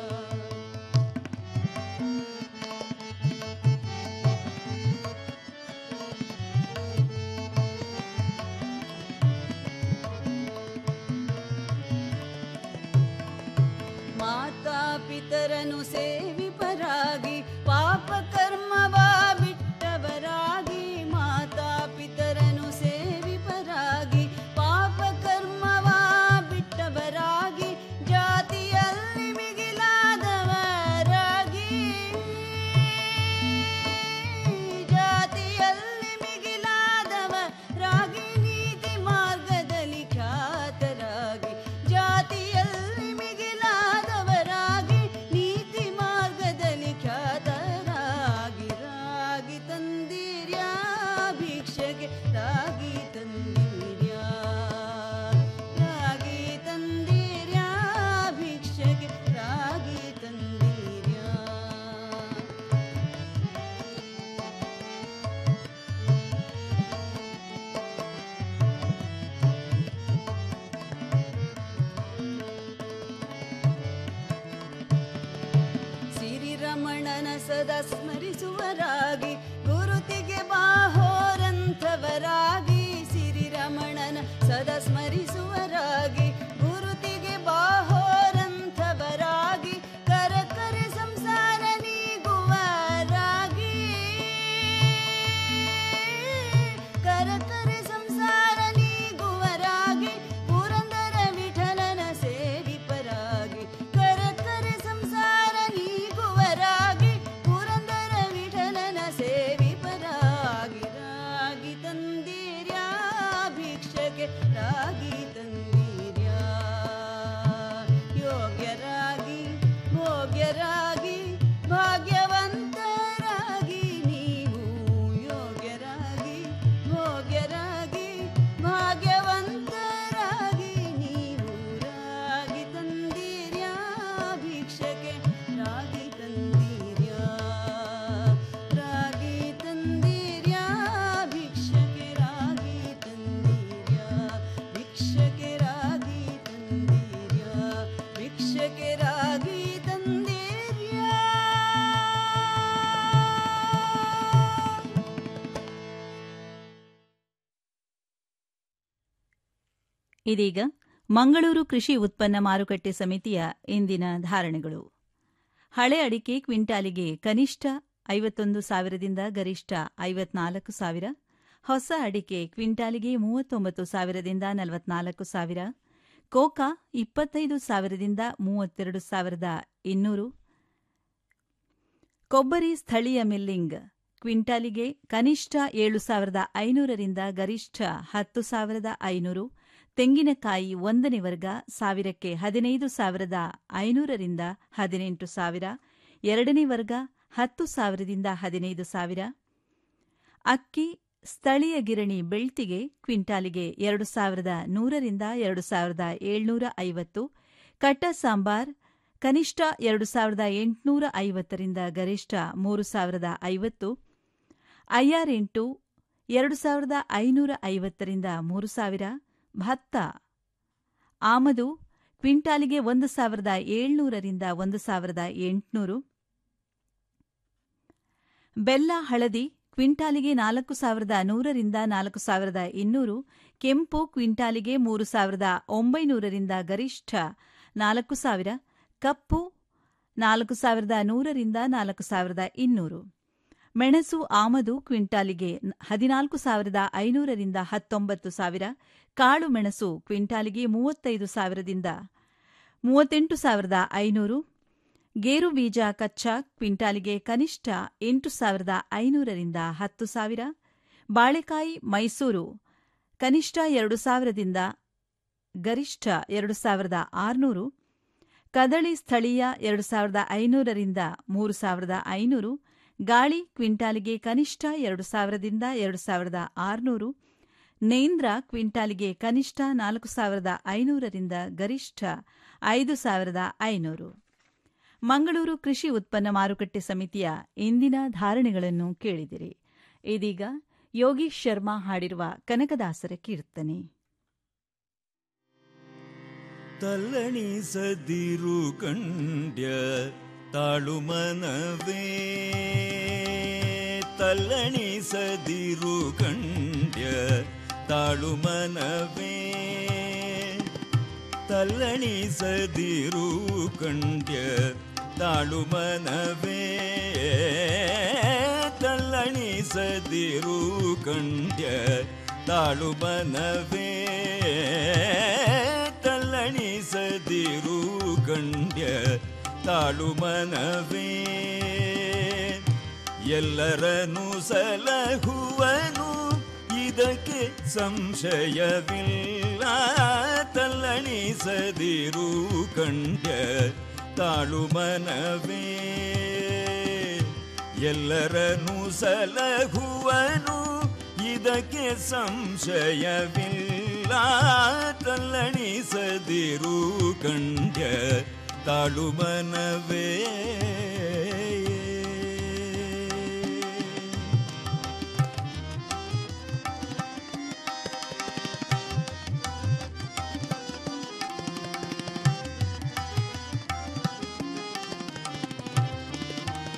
ಮಾತಾ ಪಿತರನು ಸೇವಿಪರಾಗಿ ಪಾಪ ಕರ್ಮವ ಬಿಟ್ಟವರಾಗಿ ಮಾತಾ ಪಿತರನು ಸೇವಿಪರಾಗಿ ಪಾಪ ಕರ್ಮವ ಬಿಟ್ಟವರಾಗಿ ಜಾತಿಯಲ್ಲಿ ಮಿಗಿಲಾದವರಾಗಿ ಜಾತಿಯಲ್ಲಿ ಮಿಗಿಲಾದವರಾಗಿ ನೀತಿ ಮಾರ್ಗದಲ್ಲಿ ಖ್ಯಾತರಾಗಿ ಜಾತಿಯಲ್ಲಿ ಮಿಗಿಲಾದವರಾಗಿ ನೀತಿ ಮಾರ್ಗದಲ್ಲಿ ಖ್ಯಾತರಾಗಿ ರಾಗಿ ತಂದಿರ್ಯಾ ಭಿಕ್ಷೆಗೆ ರಾಗಿ ತಂದಿರ್ಯಾ ರಾಗಿ ತಂದಿರ್ಯಾ ಭಿಕ್ಷೆಗೆ ರಾಗಿ ತಂದಿರ್ಯಾ ಸಿರಿರಮಣನ ಸದಾ ಸ್ಮರಿಸುವರಾಗಿ ಗುರುತಿಗೆ ಬಾಹೋರಂಥವರಾಗಿ ಸಿರಿರಮಣನ ಸದಾ ಸ್ಮರಿಸುವರಾಗಿ ಗುರುತಿಗೆ ಬಾಹೋರಂಥವರಾಗಿ ಕರಕರೆ ಸಂಸಾರ ನೀಗುವರಾಗಿ ಕರಕರೆ ಸಂಸಾರ ನೀಗುವರಾಗಿ ಪುರಂದರ ವಿಠಲನ ಸೇವಿಪರಾಗಿ ಕರಕರೆ ಸಂಸಾರ ನೀಗುವರಾಗಿ ಪುರಂದರ ವಿಠಲನ ಸೇವಿಪರಾಗಿ ರಾಗಿ ತಂದಿರ್ಯಾ ಭಿಕ್ಷಕ್ಕೆ ರಾಗಿ ತಂದಿರ್ಯಾ ಯೋಗ್ಯರಾಗಿ ಭೋಗ್ಯರಾಗಿ ಭಾಗ್ಯವಂತರಾಗಿ ನೀವು ಯೋಗ್ಯರಾಗಿ ಭೋಗ್ಯರಾಗಿ ಭಾಗ್ಯವಂತರಾಗಿ ನೀವು ರಾಗಿ ತಂದಿರ್ಯಾ ಭಿಕ್ಷಕ್ಕೆ ರಾಗಿ ತಂದಿರ್ಯಾ ರಾಗಿ ತಂದಿರ್ಯಾ ಭಿಕ್ಷಕ್ಕೆ ರಾಗಿ ತಂದಿರ್ಯಾ ಭಿಕ್ಷಕ್ಕೆ ರಾಗಿ ತಂದಿರ್ಯಾ ಭಿಕ್ಷಕ್ಕೆ ರಾಗಿ ತಂದಿರ್ಯಾ ಇದೀಗ ಮಂಗಳೂರು ಕೃಷಿ ಉತ್ಪನ್ನ ಮಾರುಕಟ್ಟೆ ಸಮಿತಿಯ ಇಂದಿನ ಧಾರಣೆಗಳು ಹಳೆ ಅಡಿಕೆ ಕ್ವಿಂಟಾಲಿಗೆ ಕನಿಷ್ಠ ಐವತ್ತೊಂದು ಸಾವಿರದಿಂದ ಗರಿಷ್ಠ ಐವತ್ನಾಲ್ಕು ಸಾವಿರ ಹೊಸ ಅಡಿಕೆ ಕ್ವಿಂಟಾಲಿಗೆ ಮೂವತ್ತೊಂಬತ್ತು ಸಾವಿರದಿಂದ ನಲವತ್ನಾಲ್ಕು ಸಾವಿರ ಕೋಕಾ ಇಪ್ಪತ್ತೈದು ಸಾವಿರದಿಂದ ಮೂವತ್ತೆರಡು ಸಾವಿರದ ಇನ್ನೂರು ಕೊಬ್ಬರಿ ಸ್ಥಳೀಯ ಮಿಲ್ಲಿಂಗ್ ಕ್ವಿಂಟಾಲಿಗೆ ಕನಿಷ್ಠ ಏಳು ಸಾವಿರದ ಐನೂರರಿಂದ ಗರಿಷ್ಠ ಹತ್ತು ಸಾವಿರದ ಐನೂರು ತೆಂಗಿನಕಾಯಿ ಒಂದನೇ ವರ್ಗ ಸಾವಿರಕ್ಕೆ ಹದಿನೈದು ಸಾವಿರದ ಐನೂರರಿಂದ ಹದಿನೆಂಟು ಸಾವಿರ ಎರಡನೇ ವರ್ಗ ಹತ್ತು ಸಾವಿರದಿಂದ ಹದಿನೈದು ಸಾವಿರ ಅಕ್ಕಿ ಸ್ಥಳೀಯ ಗಿರಣಿ ಬೆಳ್ತಿಗೆ ಕ್ವಿಂಟಾಲಿಗೆ ಎರಡು ಸಾವಿರದ ನೂರರಿಂದ ಎರಡು ಸಾವಿರದ ಏಳ್ನೂರ ಐವತ್ತು ಕಟ್ಟ ಸಾಂಬಾರ್ ಕನಿಷ್ಠ ಎರಡು ಸಾವಿರದ ಎಂಟುನೂರ ಐವತ್ತರಿಂದ ಗರಿಷ್ಠ ಮೂರು ಸಾವಿರದ ಐವತ್ತು ಐಆರ್ ಎಂಟು ಎರಡು ಸಾವಿರದ ಐನೂರ ಐವತ್ತರಿಂದ ಮೂರು ಸಾವಿರ ಭತ್ತ ಆಮದು ಕ್ವಿಂಟಾಲಿಗೆ ಒಂದು ಸಾವಿರದ ಏಳ್ನೂರರಿಂದ ಒಂದು ಸಾವಿರದ ಎಂಟುನೂರು ಬೆಲ್ಲ ಹಳದಿ ಕ್ವಿಂಟಾಲಿಗೆ ನಾಲ್ಕು ಸಾವಿರದ ನೂರರಿಂದ ನಾಲ್ಕು ಸಾವಿರದ ಇನ್ನೂರು ಕೆಂಪು ಕ್ವಿಂಟಾಲಿಗೆ ಮೂರು ಸಾವಿರದ ಒಂಬೈನೂರರಿಂದ ಗರಿಷ್ಠ ನಾಲ್ಕು ಸಾವಿರ ಕಪ್ಪು ನಾಲ್ಕು ಸಾವಿರದ ನೂರರಿಂದ ನಾಲ್ಕು ಸಾವಿರದ ಇನ್ನೂರು ಮೆಣಸು ಆಮದು ಕ್ವಿಂಟಾಲಿಗೆ ಹದಿನಾಲ್ಕು ಸಾವಿರದ ಐನೂರರಿಂದ ಹತ್ತೊಂಬತ್ತು ಸಾವಿರ ಕಾಳು ಮೆಣಸು ಕ್ವಿಂಟಾಲಿಗೆ ಮೂವತ್ತೈದು ಸಾವಿರದಿಂದ ಮೂವತ್ತೆಂಟು ಸಾವಿರದ ಐನೂರು ಗೇರು ಬೀಜ ಕಚ್ಚಾ ಕ್ವಿಂಟಾಲಿಗೆ ಕನಿಷ್ಠ ಎಂಟು ಸಾವಿರದ ಐನೂರರಿಂದ ಹತ್ತು ಸಾವಿರ ಬಾಳೆಕಾಯಿ ಮೈಸೂರು ಕನಿಷ್ಠ ಎರಡು ಸಾವಿರದಿಂದ ಗರಿಷ್ಠ ಎರಡು ಸಾವಿರದ ಆರುನೂರು ಕದಳಿ ಸ್ಥಳೀಯ ಎರಡು ಸಾವಿರದ ಐನೂರರಿಂದ ಮೂರು ಸಾವಿರದ ಐನೂರು ಗಾಳಿ ಕ್ವಿಂಟಾಲಿಗೆ ಕನಿಷ್ಠ ಎರಡು ಸಾವಿರದಿಂದ ಎರಡು ಸಾವಿರದ ಆರುನೂರು ನೇಂದ್ರ ಕ್ವಿಂಟಾಲಿಗೆ ಕನಿಷ್ಠ ನಾಲ್ಕು ಸಾವಿರದ ಐನೂರರಿಂದ ಗರಿಷ್ಠ ಐದು ಸಾವಿರದ ಐನೂರು ಮಂಗಳೂರು ಕೃಷಿ ಉತ್ಪನ್ನ ಮಾರುಕಟ್ಟೆ ಸಮಿತಿಯ ಇಂದಿನ ಧಾರಣೆಗಳನ್ನು ಕೇಳಿದಿರಿ ಇದೀಗ ಯೋಗೀಶ್ ಶರ್ಮಾ ಹಾಡಿರುವ ಕನಕದಾಸರ ಕೀರ್ತನೆ ತಲ್ಲಣಿಸದಿರು ಕಂಡ್ಯ ತಾಳು ಮನವೇ ತಲ್ಲಣಿಸದಿರು ಕಂಡ್ಯ ತಾಳು ಮನವೇ ತಲ್ಲಣಿಸದಿರು ಕಂಡ್ಯ ತಾಳು ಮನವೇ ತಲ್ಲಣಿಸದಿರು ಕಂಡ್ಯ ತಾಳು ಮನವೇ ತಲ್ಲಣಿಸದಿರು ಕಂಡ್ಯ ತಾಳು ಮನವೇ ಎಲ್ಲರನು ಸಲಹುವನು ಇದಕ್ಕೆ ಸಂಶಯವಿಲ್ಲ ತಲ್ಲಣಿಸದಿರು ಕಂಡ್ಯ ತಾಳು ಮನವೇ ಎಲ್ಲರನು ಸಲಹುವನು ಇದಕ್ಕೆ ಸಂಶಯವಿಲ್ಲ ತಲ್ಲಣಿಸದಿರು ಕಂಡ್ಯ ತಾಳು ಮನವೇ